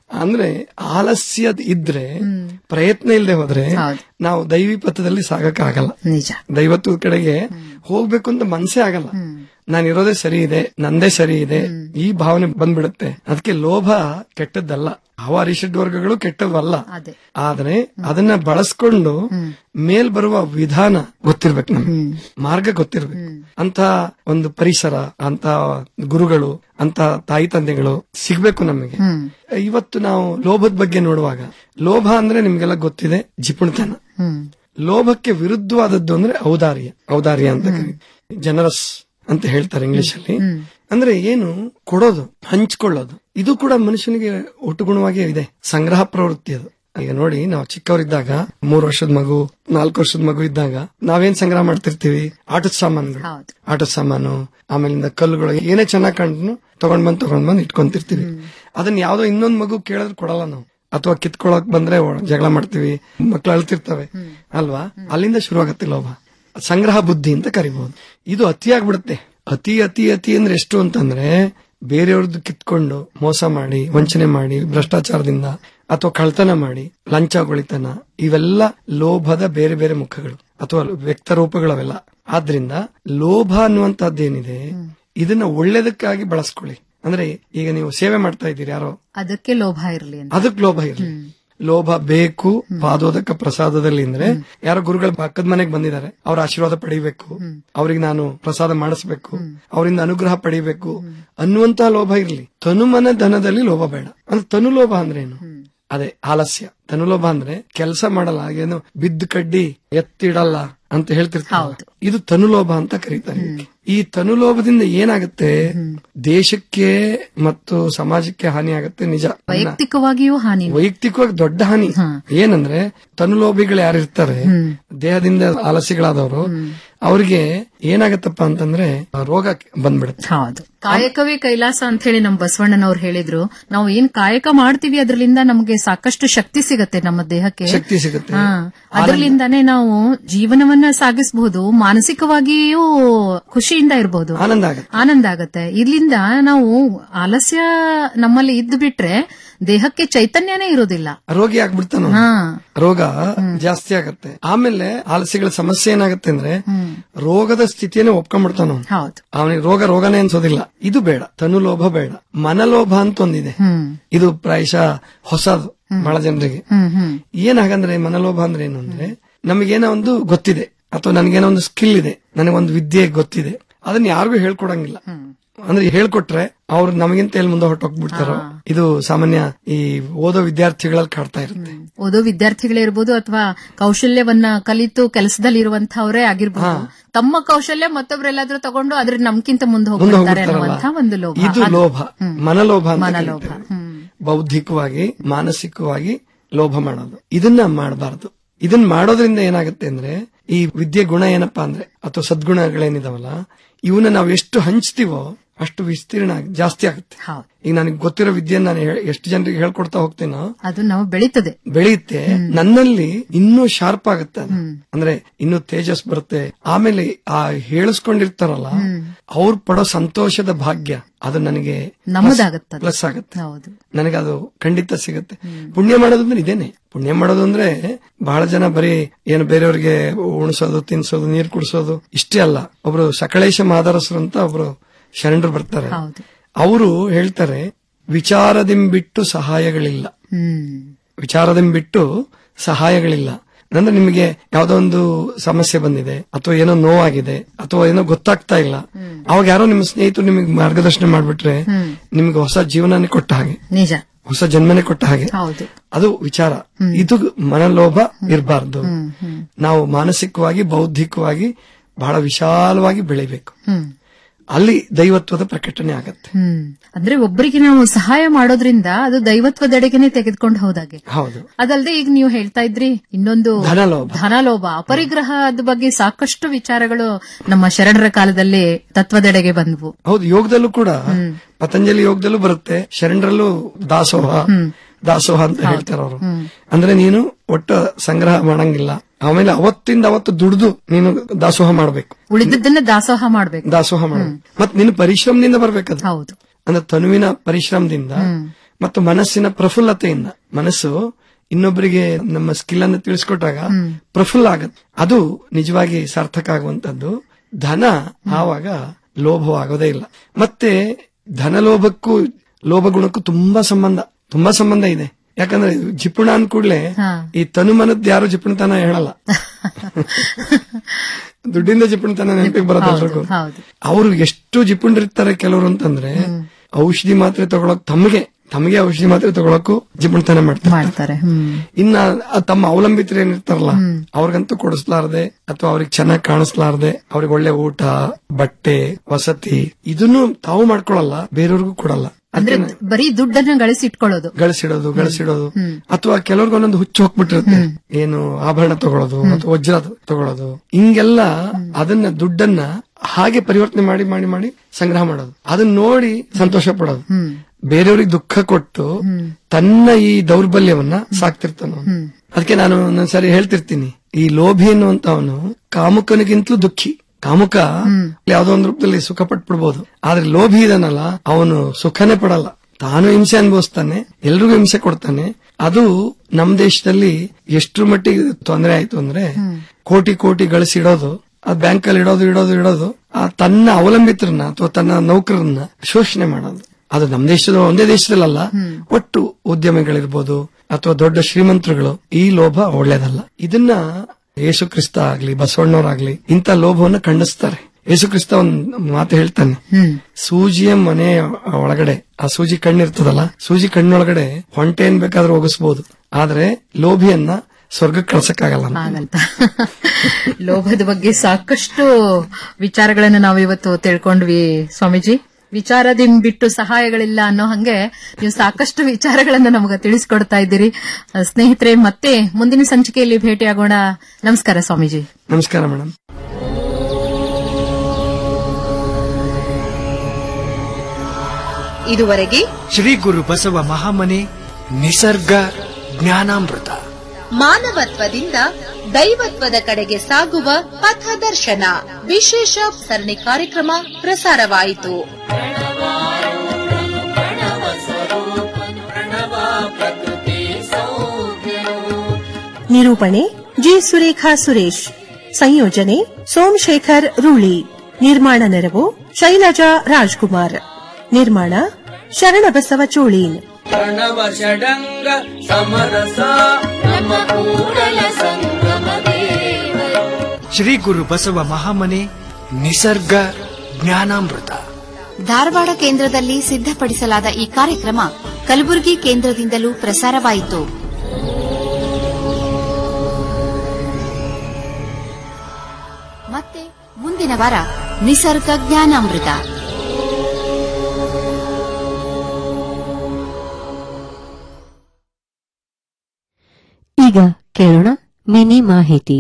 ಅಂದ್ರೆ ಆಲಸ್ಯ ಇದ್ರೆ ಪ್ರಯತ್ನ ಇಲ್ಲದೆ ಹೋದ್ರೆ ನಾವು ದೈವಿ ಪಥದಲ್ಲಿ ಸಾಗಕ್ಕಾಗಲ್ಲ ನಿಜ ದೈವತ್ವದ ಕಡೆಗೆ ಹೋಗ್ಬೇಕು ಅಂತ ಮನ್ಸೇ ಆಗಲ್ಲ ನಾನು ಇರೋದೇ ಸರಿ ಇದೆ ನಂದೇ ಸರಿ ಇದೆ ಈ ಭಾವನೆ ಬಂದ್ಬಿಡುತ್ತೆ ಅದಕ್ಕೆ ಲೋಭ ಕೆಟ್ಟದ್ದಲ್ಲ ಹವಾರಿಷಡ್ ವರ್ಗಗಳು ಕೆಟ್ಟವಲ್ಲ ಅದೇ ಆದ್ರೆ ಅದನ್ನ ಬಳಸ್ಕೊಂಡು ಮೇಲ್ ಬರುವ ವಿಧಾನ ಗೊತ್ತಿರ್ಬೇಕು ನಮ್ಗೆ ಮಾರ್ಗ ಗೊತ್ತಿರ್ಬೇಕು ಅಂತ ಒಂದು ಪರಿಸರ ಅಂತ ಗುರುಗಳು ಅಂತ ತಾಯಿ ತಂದೆಗಳು ಸಿಗ್ಬೇಕು ನಮಗೆ ಇವತ್ತು ನಾವು ಲೋಭದ ಬಗ್ಗೆ ನೋಡುವಾಗ ಲೋಭ ಅಂದ್ರೆ ನಿಮ್ಗೆಲ್ಲ ಗೊತ್ತಿದೆ ಜಿಪುಣತನ ಹ್ಮ್ ಲೋಭಕ್ಕೆ ವಿರುದ್ಧವಾದದ್ದು ಅಂದ್ರೆ ಔದಾರ್ಯ ಔದಾರ್ಯ ಅಂತ ಜನರಸ್ ಅಂತ ಹೇಳ್ತಾರೆ ಇಂಗ್ಲಿಷ್ ಅಲ್ಲಿ ಅಂದ್ರೆ ಏನು ಕೊಡೋದು ಹಂಚ್ಕೊಳ್ಳೋದು ಇದು ಕೂಡ ಮನುಷ್ಯನಿಗೆ ಒಟ್ಟುಗುಣವಾಗಿ ಇದೆ ಸಂಗ್ರಹ ಪ್ರವೃತ್ತಿ ಅದು ಈಗ ನೋಡಿ ನಾವು ಚಿಕ್ಕವರಿದ್ದಾಗ ಮೂರ್ ವರ್ಷದ ಮಗು ನಾಲ್ಕು ವರ್ಷದ ಮಗು ಇದ್ದಾಗ ನಾವೇನ್ ಸಂಗ್ರಹ ಮಾಡ್ತಿರ್ತೀವಿ ಆಟದ ಸಾಮಾನುಗಳು ಆಟದ ಸಾಮಾನು ಆಮೇಲಿಂದ ಕಲ್ಲುಗಳು ಏನೇ ಚೆನ್ನಾಗ್ ಕಂಡ್ರು ತಗೊಂಡ್ ಬಂದ್ ತಗೊಂಡ್ ಬಂದ್ ಇಟ್ಕೊಂತಿರ್ತೀವಿ ಅದನ್ನ ಯಾವ್ದೋ ಇನ್ನೊಂದ್ ಮಗು ಕೇಳಿದ್ರೆ ಕೊಡಲ್ಲ ನಾವು ಅಥವಾ ಕಿತ್ಕೊಳಕ್ ಬಂದ್ರೆ ಒ- ಜಗಳ ಮಾಡ್ತೀವಿ ಮಕ್ಳು ಅಳ್ತಿರ್ತವೆ ಅಲ್ವಾ ಅಲ್ಲಿಂದ ಶುರುವಾಗತ್ತೆ ಲೋಭ ಸಂಗ್ರಹ ಬುದ್ಧಿ ಅಂತ ಕರಿಬಹುದು ಇದು ಅತಿಯಾಗ್ಬಿಡುತ್ತೆ ಅತಿ ಅತಿ ಅತಿ ಅಂದ್ರೆ ಎಷ್ಟು ಅಂತಂದ್ರೆ ಬೇರೆಯವ್ರದ್ದು ಕಿತ್ಕೊಂಡು ಮೋಸ ಮಾಡಿ ವಂಚನೆ ಮಾಡಿ ಭ್ರಷ್ಟಾಚಾರದಿಂದ ಅಥವಾ ಕಳ್ತನ ಮಾಡಿ ಲಂಚಗೊಳಿತನ ಇವೆಲ್ಲ ಲೋಭದ ಬೇರೆ ಬೇರೆ ಮುಖಗಳು ಅಥವಾ ವ್ಯಕ್ತ ರೂಪಗಳವೆಲ್ಲ ಆದ್ರಿಂದ ಲೋಭ ಅನ್ನುವಂತದ್ದೇನಿದೆ ಇದನ್ನ ಒಳ್ಳೇದಕ್ಕಾಗಿ ಬಳಸ್ಕೊಳ್ಳಿ ಅಂದ್ರೆ ಈಗ ನೀವು ಸೇವೆ ಮಾಡ್ತಾ ಇದ್ದೀರಿ ಯಾರೋ ಅದಕ್ಕೆ ಲೋಭ ಇರ್ಲಿ ಅಂತ ಅದಕ್ಕೆ ಲೋಭ ಇರಲಿ ಲೋಭ ಬೇಕು ಪಾದೋದಕ ಪ್ರಸಾದದಲ್ಲಿ ಅಂದ್ರೆ ಯಾರೋ ಗುರುಗಳ ಪಕ್ಕದ ಮನೆಗೆ ಬಂದಿದ್ದಾರೆ ಅವ್ರ ಆಶೀರ್ವಾದ ಪಡಿಬೇಕು ಅವ್ರಿಗೆ ನಾನು ಪ್ರಸಾದ ಮಾಡಿಸ್ಬೇಕು ಅವರಿಂದ ಅನುಗ್ರಹ ಪಡಿಬೇಕು ಅನ್ನುವಂತ ಲೋಭ ಇರ್ಲಿ ತನುಮನ ಧನದಲ್ಲಿ ಲೋಭ ಬೇಡ ಅಂದ್ರೆ ತನು ಲೋಭ ಅಂದ್ರೆ ಏನು ಅದೇ ಆಲಸ್ಯ ತನುಲೋಭ ಅಂದ್ರೆ ಕೆಲಸ ಮಾಡಲ್ಲ ಏನು ಬಿದ್ದು ಕಡ್ಡಿ ಎತ್ತಿಡಲ್ಲ ಅಂತ ಹೇಳ್ತಿರ್ತಾರೆ ಇದು ತನುಲೋಭ ಅಂತ ಕರೀತಾರೆ ಇದಕ್ಕೆ. ಈ ತನುಲೋಭದಿಂದ ಏನಾಗುತ್ತೆ ದೇಶಕ್ಕೆ ಮತ್ತು ಸಮಾಜಕ್ಕೆ ಹಾನಿ ಆಗುತ್ತೆ ನಿಜ ವೈಯಕ್ತಿಕವಾಗಿಯೂ ಹಾನಿ ವೈಯಕ್ತಿಕವಾಗಿ ದೊಡ್ಡ ಹಾನಿ ಏನಂದ್ರೆ ತನುಲೋಭಿಗಳು ಯಾರಿರ್ತಾರೆ ದೇಹದಿಂದ ಆಲಸ್ಯಗಳಾದವರು ಅವ್ರಿಗೆ ಏನಾಗತ್ತಪ್ಪ ಅಂತಂದ್ರೆ ರೋಗ ಬಂದ್ಬಿಡುತ್ತೆ ಹೌದು ಕಾಯಕವೇ ಕೈಲಾಸ ಅಂತ ಹೇಳಿ ನಮ್ ಬಸವಣ್ಣನವ್ರು ಹೇಳಿದ್ರು ನಾವು ಏನ್ ಕಾಯಕ ಮಾಡ್ತೀವಿ ಅದ್ರಲಿಂದ ನಮ್ಗೆ ಸಾಕಷ್ಟು ಶಕ್ತಿ ಸಿಗತ್ತೆ ನಮ್ಮ ದೇಹಕ್ಕೆ ಶಕ್ತಿ ಸಿಗುತ್ತೆ ಹಾ ಅದರಲ್ಲಿಂದಾನೇ ನಾವು ಜೀವನವನ್ನ ಸಾಗಿಸಬಹುದು ಮಾನಸಿಕವಾಗಿಯೂ ಖುಷಿಯಿಂದ ಇರಬಹುದು ಆನಂದ ಆಗುತ್ತೆ ಆನಂದ ಆಗತ್ತೆ ಇಲ್ಲಿಂದ ನಾವು ಆಲಸ್ಯ ನಮ್ಮಲ್ಲಿ ಇದ್ದು ಬಿಟ್ರೆ ದೇಹಕ್ಕೆ ಚೈತನ್ಯನೇ ಇರೋದಿಲ್ಲ ರೋಗಿ ಆಗ್ಬಿಡ್ತಾನ ಹಾ ರೋಗ ಜಾಸ್ತಿ ಆಗತ್ತೆ ಆಮೇಲೆ ಆಲಸ್ಯಗಳ ಸಮಸ್ಯೆ ಏನಾಗುತ್ತೆ ಅಂದ್ರೆ ರೋಗದ ಸ್ಥಿತಿಯನ್ನ ಒಪ್ಕೊಂಡ್ಬಿಡ್ತಾನ ಅವ್ನು. ಹೌದು ಅವನಿಗೆ ರೋಗ ರೋಗನೇ ಅನ್ಸೋದಿಲ್ಲ ಇದು ಬೇಡ ತನುಲೋಭ ಬೇಡ ಮನಲೋಭ ಅಂತ ಒಂದಿದೆ ಹ್ಮ್ ಇದು ಪ್ರಾಯಶಃ ಹೊಸದು ಬಹಳ ಜನರಿಗೆ ಹ್ಮ್ ಹ್ಮ್ ಏನಾಗಂದ್ರೆ ಮನಲೋಭ ಅಂದ್ರೆ ಏನು ಅಂದ್ರೆ ನಮಗೇನೋ ಒಂದು ಗೊತ್ತಿದೆ ಅಥವಾ ನನಗೇನೋ ಒಂದು ಸ್ಕಿಲ್ ಇದೆ ನನಗೊಂದು ವಿದ್ಯೆ ಗೊತ್ತಿದೆ ಅದನ್ನ ಯಾರಿಗೂ ಹೇಳ್ಕೊಡಂಗಿಲ್ಲ ಅಂದ್ರೆ ಹೇಳ್ಕೊಟ್ರೆ ಅವ್ರು ನಮಗಿಂತ ಎಲ್ಲಿ ಮುಂದೆ ಹೊಟ್ಟೋಗ್ಬಿಡ್ತಾರೋ ಇದು ಸಾಮಾನ್ಯ ಈ ಓದೋ ವಿದ್ಯಾರ್ಥಿಗಳಲ್ಲಿ ಕಾಡ್ತಾ ಇರುತ್ತೆ ಓದೋ ವಿದ್ಯಾರ್ಥಿಗಳೇ ಇರ್ಬೋದು ಅಥವಾ ಕೌಶಲ್ಯವನ್ನ ಕಲಿತು ಕೆಲಸದಲ್ಲಿ ಇರುವಂತಹವರೇ ಆಗಿರ್ಬೋದು ತಮ್ಮ ಕೌಶಲ್ಯ ಮತ್ತೊಬ್ರೆಲ್ಲಾದ್ರೂ ತಗೊಂಡು ಅದ್ರ ನಮ್ಕಿಂತ ಮುಂದೆ ಮುಂದೆ ಹೋಗ್ಬಿಡ್ತಾರೆ ಹೋಗ್ಬಿಡ್ತಾರಲ್ಲ ಅನ್ನುವಂತಹ ಒಂದು ಲೋಭ ಇದು ಅದು- ಲೋಭ ಹ್ಮ್. ಮನಲೋಭ ಅಂತ ಮನಲೋಭ ಕರೀತಾರೆ. ಹ್ಮ್. ಬೌದ್ಧಿಕವಾಗಿ ಮಾನಸಿಕವಾಗಿ ಲೋಭ ಮಾಡೋದು ಇದನ್ನ ಮಾಡಬಾರದು ಇದನ್ನ ಮಾಡೋದ್ರಿಂದ ಏನಾಗುತ್ತೆ ಅಂದ್ರೆ ಈ ವಿದ್ಯೆ ಗುಣ ಏನಪ್ಪಾ ಅಂದ್ರೆ ಅಥವಾ ಸದ್ಗುಣಗಳೇನಿದಾವಲ್ಲ ಇವನ್ನ ನಾವು ಎಷ್ಟು ಹಂಚ್ತೀವೋ ಅಷ್ಟು ವಿಸ್ತೀರ್ಣ ಆಗ್- ಜಾಸ್ತಿ ಆಗುತ್ತೆ ಹೌದು ಈಗ ನನಗೆ ಗೊತ್ತಿರೋ ವಿದ್ಯೆ ನಾನು ಹೇಳ್- ಎಷ್ಟು ಜನರಿಗೆ ಹೇಳ್ಕೊಡ್ತಾ ಹೋಗ್ತೀನೋ ಅದು ನಾವು ಬೆಳೀತದೆ ಬೆಳೆಯುತ್ತೆ ನನ್ನಲ್ಲಿ ಇನ್ನೂ ಶಾರ್ಪ್ ಆಗುತ್ತೆ ಅದು. ಅಂದ್ರೆ ಇನ್ನೂ ತೇಜಸ್ ಬರುತ್ತೆ ಆಮೇಲೆ ಆ ಹೇಳಿಸ್ಕೊಂಡಿರ್ತಾರಲ್ಲ ಅವ್ರು ಪಡೋ ಸಂತೋಷದ ಭಾಗ್ಯ ಅದು ನನಗೆ ನಮ್ಮದಾಗತ್ತದು. ಪ್ಲಸ್ ಆಗುತ್ತೆ ಹೌದು ನನಗೆ ಅದು ಖಂಡಿತ ಸಿಗುತ್ತೆ ಪುಣ್ಯ ಮಾಡೋದು ಅಂದ್ರೆ ಇದೇನೆ ಪುಣ್ಯ ಮಾಡೋದು ಅಂದ್ರೆ ಬಹಳ ಜನ ಬರೀ ಏನು ಬೇರೆಯವ್ರಿಗೆ ಉಣಿಸೋದು ತಿನ್ಸೋದು ನೀರು ಕುಡಿಸೋದು ಇಷ್ಟೇ ಅಲ್ಲ ಒಬ್ರು ಸಕಳೇಶ ಮಾದರಸರು ಅಂತ ಒಬ್ರು ಶರಣರು ಬರ್ತಾರೆ ಹೌದು ಅವರು ಹೇಳ್ತಾರೆ ವಿಚಾರದಿಂಬಿಟ್ಟು ಸಹಾಯಗಳಿಲ್ಲ ಹ್ಮ್ ವಿಚಾರದಿಂಬಿಟ್ಟು ಸಹಾಯಗಳಿಲ್ಲ ಅಂದ್ರೆ ನಿಮಗೆ ಯಾವ್ದೋ ಒಂದು ಸಮಸ್ಯೆ ಬಂದಿದೆ ಅಥವಾ ಏನೋ ನೋವಾಗಿದೆ ಅಥವಾ ಏನೋ ಗೊತ್ತಾಗ್ತಾ ಇಲ್ಲ ಅವಾಗ ಯಾರೋ ನಿಮ್ಮ ಸ್ನೇಹಿತರು ನಿಮಗೆ ಮಾರ್ಗದರ್ಶನ ಮಾಡ್ಬಿಟ್ರೆ ಹ್ಮ್. ನಿಮ್ಗೆ ಹೊಸ ಜೀವನನೇ ಕೊಟ್ಟ ಹಾಗೆ ನಿಜ ಹೊಸ ಜನ್ಮನೇ ಕೊಟ್ಟ ಹಾಗೆ ಹೌದು ಅದು ವಿಚಾರ ಇದು ಮನಲೋಭ ಇರಬಾರ್ದು ಹ್ಮ್ ಹ್ಮ್ ನಾವು ಮಾನಸಿಕವಾಗಿ ಬೌದ್ಧಿಕವಾಗಿ ಬಹಳ ವಿಶಾಲವಾಗಿ ಬೆಳಿಬೇಕು ಹ್ಮ್ ಅಲ್ಲಿ ದೈವತ್ವದ ಪ್ರಕಟಣೆ ಆಗತ್ತೆ ಹ್ಮ್ ಅಂದ್ರೆ ಒಬ್ಬರಿಗೆ ನಾವು ಸಹಾಯ ಮಾಡೋದ್ರಿಂದ ಅದು ದೈವತ್ವದೆಡೆಗೆನೆ ತೆಗೆದುಕೊಂಡು ಹೋದಾಗೆ ಹೌದು ಅದಲ್ಲದೆ ಈಗ ನೀವು ಹೇಳ್ತಾ ಇದ್ರಿ ಇನ್ನೊಂದು ಧನಲೋಭ. ಧನಲೋಭ ಅಪರಿಗ್ರಹದ ಬಗ್ಗೆ ಸಾಕಷ್ಟು ವಿಚಾರಗಳು ನಮ್ಮ ಶರಣರ ಕಾಲದಲ್ಲಿ ತತ್ವದೆಡೆಗೆ ಬಂದವು ಹೌದು ಯೋಗದಲ್ಲೂ ಕೂಡ ಪತಂಜಲಿ ಯೋಗದಲ್ಲೂ ಬರುತ್ತೆ ಶರಣರಲ್ಲೂ ದಾಸೋಹ ದಾಸೋಹ ಅಂತ ಹೇಳ್ತಾರೆ ಅವರು ಅಂದ್ರೆ ನೀನು ಒಟ್ಟು ಸಂಗ್ರಹ ಮಾಡಂಗಿಲ್ಲ ಆಮೇಲೆ ಅವತ್ತಿಂದ ಅವತ್ತು ದುಡ್ದು ನೀನು ದಾಸೋಹ ಮಾಡ್ಬೇಕು ಉಳಿದದ್ದನ್ನ ದಾಸೋಹ ಮಾಡ್ಬೇಕು ದಾಸೋಹ ಮಾಡ್ಬೇಕು ಮತ್ ನಿನ್ನ ಪರಿಶ್ರಮದಿಂದ ಬರ್ಬೇಕದು ಹೌದು ಅಂದ್ರೆ ತನುವಿನ ಪರಿಶ್ರಮದಿಂದ ಮತ್ತು ಮನಸ್ಸಿನ ಪ್ರಫುಲ್ಲತೆಯಿಂದ ಮನಸ್ಸು ಇನ್ನೊಬ್ಬರಿಗೆ ನಮ್ಮ ಸ್ಕಿಲ್ ಅನ್ನು ತಿಳಿಸ್ಕೊಟ್ಟಾಗ ಪ್ರಫುಲ್ಲ ಆಗತ್ತೆ ಅದು ನಿಜವಾಗಿ ಸಾರ್ಥಕ ಆಗುವಂತದ್ದು ಧನ ಆವಾಗ ಲೋಭವಾಗೋದೇ ಇಲ್ಲ ಮತ್ತೆ ಧನ ಲೋಭಕ್ಕೂ ಲೋಭ ಗುಣಕ್ಕೂ ತುಂಬಾ ಸಂಬಂಧ ತುಂಬಾ ಸಂಬಂಧ ಇದೆ ಯಾಕಂದ್ರೆ ಜಿಪುಣ ಅಂದ ಕೂಡಲೇ ಈ ತನುಮನದ್ ಯಾರು ಜಿಪುಣತನ ಹೇಳಲ್ಲ ದುಡ್ಡಿಂದ ಜಿಪುಣತನ ನೆನಪಿಗೆ ಬರೋದು ಎಲ್ರಿಗೂ ಹೌದು ಅವರು ಎಷ್ಟು ಜಿಪುಣರಿರ್ತಾರೆ ಕೆಲವರು ಅಂತಂದ್ರೆ ಔಷಧಿ ಮಾತ್ರೆ ತಗೊಳಕ್ ತಮಗೆ ತಮಗೆ ಔಷಧಿ ಮಾತ್ರೆ ತಗೊಳಕ್ಕೂ ಜಿಪುಣತನ ಮಾಡ್ತಾರೆ ಮಾಡ್ತಾರೆ ಹ್ಮ್ ಇನ್ನ ಆ ತಮ್ಮ ಅವಲಂಬಿತರು ಏನಿರ್ತಾರಲ್ಲ ಅವ್ರಿಗಂತೂ ಕೊಡಿಸ್ಲಾರ್ದೆ ಅಥವಾ ಅವ್ರಿಗೆ ಚೆನ್ನಾಗಿ ಕಾಣಿಸ್ಲಾರ್ದೆ ಅವ್ರಿಗೆ ಒಳ್ಳೆ ಊಟ ಬಟ್ಟೆ ವಸತಿ ಇದನ್ನು ತಾವು ಮಾಡ್ಕೊಳಲ್ಲ ಬೇರೆಯವ್ರಿಗೂ ಕೊಡಲ್ಲ ಅಂದ್ರೆ ಬರೀ ದುಡ್ಡನ್ನ ಗಳಿಸಿಟ್ಕೊಳ್ಳೋದು ಗಳಿಸಿಡೋದು ಗಳಿಸಿಡೋದು ಅಥವಾ ಕೆಲವ್ರಿಗೆ ಒಂದೊಂದು ಹುಚ್ಚು ಹೋಗ್ಬಿಟ್ಟಿರುತ್ತೆ ಏನು ಆಭರಣ ತಗೊಳ್ಳೋದು ಅಥವಾ ವಜ್ರ ತಗೊಳ್ಳೋದು ಹಿಂಗೆಲ್ಲ ಅದನ್ನ ದುಡ್ಡನ್ನ ಹಾಗೆ ಪರಿವರ್ತನೆ ಮಾಡಿ ಮಾಡಿ ಮಾಡಿ ಸಂಗ್ರಹ ಮಾಡೋದು ಅದನ್ನ ನೋಡಿ ಸಂತೋಷ ಪಡೋದು ಬೇರೆಯವ್ರಿಗೆ ದುಃಖ ಕೊಟ್ಟು ತನ್ನ ಈ ದೌರ್ಬಲ್ಯವನ್ನ ಸಾಕ್ತಿರ್ತಾನ ಅವ್ನು. ಅದಕ್ಕೆ ನಾನು ಒಂದೊಂದ್ಸರಿ ಹೇಳ್ತಿರ್ತೀನಿ ಈ ಲೋಭಿ ಅನ್ನುವಂತವನು ಕಾಮುಕನಿಗಿಂತಲೂ ದುಃಖಿ ಕಾಮುಕ ಯಾವ್ದೋ ಒಂದು ರೂಪದಲ್ಲಿ ಸುಖ ಪಟ್ಬಿಡ್ಬೋದು ಆದ್ರೆ ಲೋಭಿ ಇದನ್ನಲ್ಲ ಅವನು ಸುಖನೇ ಪಡಲ್ಲ ತಾನು ಹಿಂಸೆ ಅನುಭವಿಸ್ತಾನೆ ಎಲ್ರಿಗೂ ಹಿಂಸೆ ಕೊಡ್ತಾನೆ ಅದು ನಮ್ ದೇಶದಲ್ಲಿ ಎಷ್ಟ್ರ ಮಟ್ಟಿಗೆ ತೊಂದರೆ ಆಯ್ತು ಅಂದ್ರೆ ಕೋಟಿ ಕೋಟಿ ಗಳಿಸಿಡೋದು ಆ ಬ್ಯಾಂಕ್ ಅಲ್ಲಿ ಇಡೋದು ಇಡೋದು ಇಡೋದು ಆ ತನ್ನ ಅವಲಂಬಿತರನ್ನ ಅಥವಾ ತನ್ನ ನೌಕರರನ್ನ ಶೋಷಣೆ ಮಾಡೋದು ಅದು ನಮ್ ದೇಶದ ಒಂದೇ ದೇಶದಲ್ಲಲ್ಲ ಒಟ್ಟು ಉದ್ಯಮಿಗಳಿರ್ಬೋದು ಅಥವಾ ದೊಡ್ಡ ಶ್ರೀಮಂತರುಗಳು ಈ ಲೋಭ ಒಳ್ಳೇದಲ್ಲ ಇದನ್ನ ಯೇಸು ಕ್ರಿಸ್ತ ಆಗ್ಲಿ ಬಸವಣ್ಣವರಾಗ್ಲಿ ಇಂಥ ಲೋಭವನ್ನ ಖಂಡಿಸ್ತಾರೆ ಯೇಸು ಕ್ರಿಸ್ತ ಒಂದ್ ಮಾತು ಹೇಳ್ತಾನೆ ಸೂಜಿಯ ಮನೆ ಒಳಗಡೆ ಆ ಸೂಜಿ ಕಣ್ಣಿರ್ತದಲ್ಲ ಸೂಜಿ ಕಣ್ಣೊಳಗಡೆ ಹೊಂಟೆ ಏನ್ ಬೇಕಾದ್ರೂ ಹೋಗಿಸ್ಬೋದು ಆದ್ರೆ ಲೋಭಿಯನ್ನ ಸ್ವರ್ಗಕ್ಕೆ ಕಳ್ಸಕ್ಕಾಗಲ್ಲ ಅಂತ. ಆಗಲ್ಲ ಲೋಭದ ಬಗ್ಗೆ ಸಾಕಷ್ಟು ವಿಚಾರಗಳನ್ನು ನಾವು ಇವತ್ತು ತಿಳ್ಕೊಂಡ್ವಿ ಸ್ವಾಮೀಜಿ ವಿಚಾರದಿಂದ ಬಿಟ್ಟು ಸಹಾಯಗಳಿಲ್ಲ ಅನ್ನೋ ಹಂಗೆ ನೀವು ಸಾಕಷ್ಟು ವಿಚಾರಗಳನ್ನು ನಮಗೆ ತಿಳಿಸ್ಕೊಡ್ತಾ ಇದ್ದೀರಿ ಅಹ್, ಸ್ನೇಹಿತರೆ ಮತ್ತೆ ಮುಂದಿನ ಸಂಚಿಕೆಯಲ್ಲಿ ಭೇಟಿಯಾಗೋಣ ನಮಸ್ಕಾರ ಸ್ವಾಮೀಜಿ ನಮಸ್ಕಾರ ಮೇಡಮ್ ಇದುವರೆಗೆ ಶ್ರೀ ಗುರು ಬಸವ ಮಹಾಮನೆ ನಿಸರ್ಗ ಜ್ಞಾನಾಮೃತ ಮಾನವತ್ವದಿಂದ ದೈವತ್ವದ ಕಡೆಗೆ ಸಾಗುವ ಪಥದರ್ಶನ ವಿಶೇಷ ಸರಣಿ ಕಾರ್ಯಕ್ರಮ ಪ್ರಸಾರವಾಯಿತು ನಿರೂಪಣೆ ಜಿ ಸುರೇಖಾ ಸುರೇಶ್ ಸಂಯೋಜನೆ ಸೋಮಶೇಖರ್ ರೂಳಿ ನಿರ್ಮಾಣ ನೆರವು ಶೈಲಜಾ ರಾಜ್ಕುಮಾರ್ ನಿರ್ಮಾಣ ಶರಣಬಸವ ಚೋಳೀನ್ ಪ್ರಣವ ಷಡಂಗ ಸಮರಸ ನಮ್ಮ ಕೂಡಲ ಸಂಗಮ ದೇವರು ಶ್ರೀ ಗುರು ಬಸವ ಮಹಾಮನೆ ನಿಸರ್ಗ ಜ್ಞಾನಾಮೃತ ಧಾರವಾಡ ಕೇಂದ್ರದಲ್ಲಿ ಸಿದ್ಧಪಡಿಸಲಾದ ಈ ಕಾರ್ಯಕ್ರಮ ಕಲಬುರಗಿ ಕೇಂದ್ರದಿಂದಲೂ ಪ್ರಸಾರವಾಯಿತು ಮತ್ತೆ ಮುಂದಿನ ವಾರ ನಿಸರ್ಗ ಜ್ಞಾನಾಮೃತ ಈಗ ಕೇಳೋಣ ಮಿನಿ ಮಾಹಿತಿ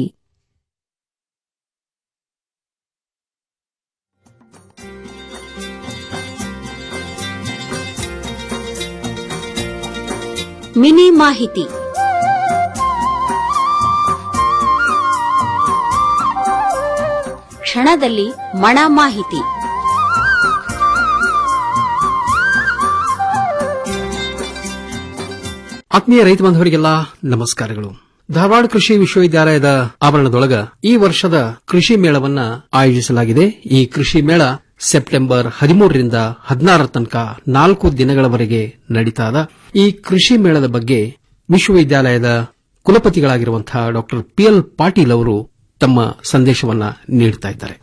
ಮಿನಿ ಮಾಹಿತಿ ಕ್ಷಣದಲ್ಲಿ ಮಣ ಮಾಹಿತಿ ಆತ್ಮೀಯ ರೈತ ಬಾಂಧವರಿಗೆಲ್ಲ ನಮಸ್ಕಾರಗಳು ಧಾರವಾಡ ಕೃಷಿ ವಿಶ್ವವಿದ್ಯಾಲಯದ ಆವರಣದೊಳಗ ಈ ವರ್ಷದ ಕೃಷಿ ಮೇಳವನ್ನ ಆಯೋಜಿಸಲಾಗಿದೆ ಈ ಕೃಷಿ ಮೇಳ ಸೆಪ್ಟೆಂಬರ್ ಹದಿಮೂರರಿಂದ ಹದಿನಾರರ ತನಕ ನಾಲ್ಕು ದಿನಗಳವರೆಗೆ ನಡೀತಾದ ಈ ಕೃಷಿ ಮೇಳದ ಬಗ್ಗೆ ವಿಶ್ವವಿದ್ಯಾಲಯದ ಕುಲಪತಿಗಳಾಗಿರುವಂತಹ ಡಾ ಪಿಎಲ್ ಪಾಟೀಲ್ ಅವರು ತಮ್ಮ ಸಂದೇಶವನ್ನ ನೀಡುತ್ತಾ ಇದ್ದಾರೆ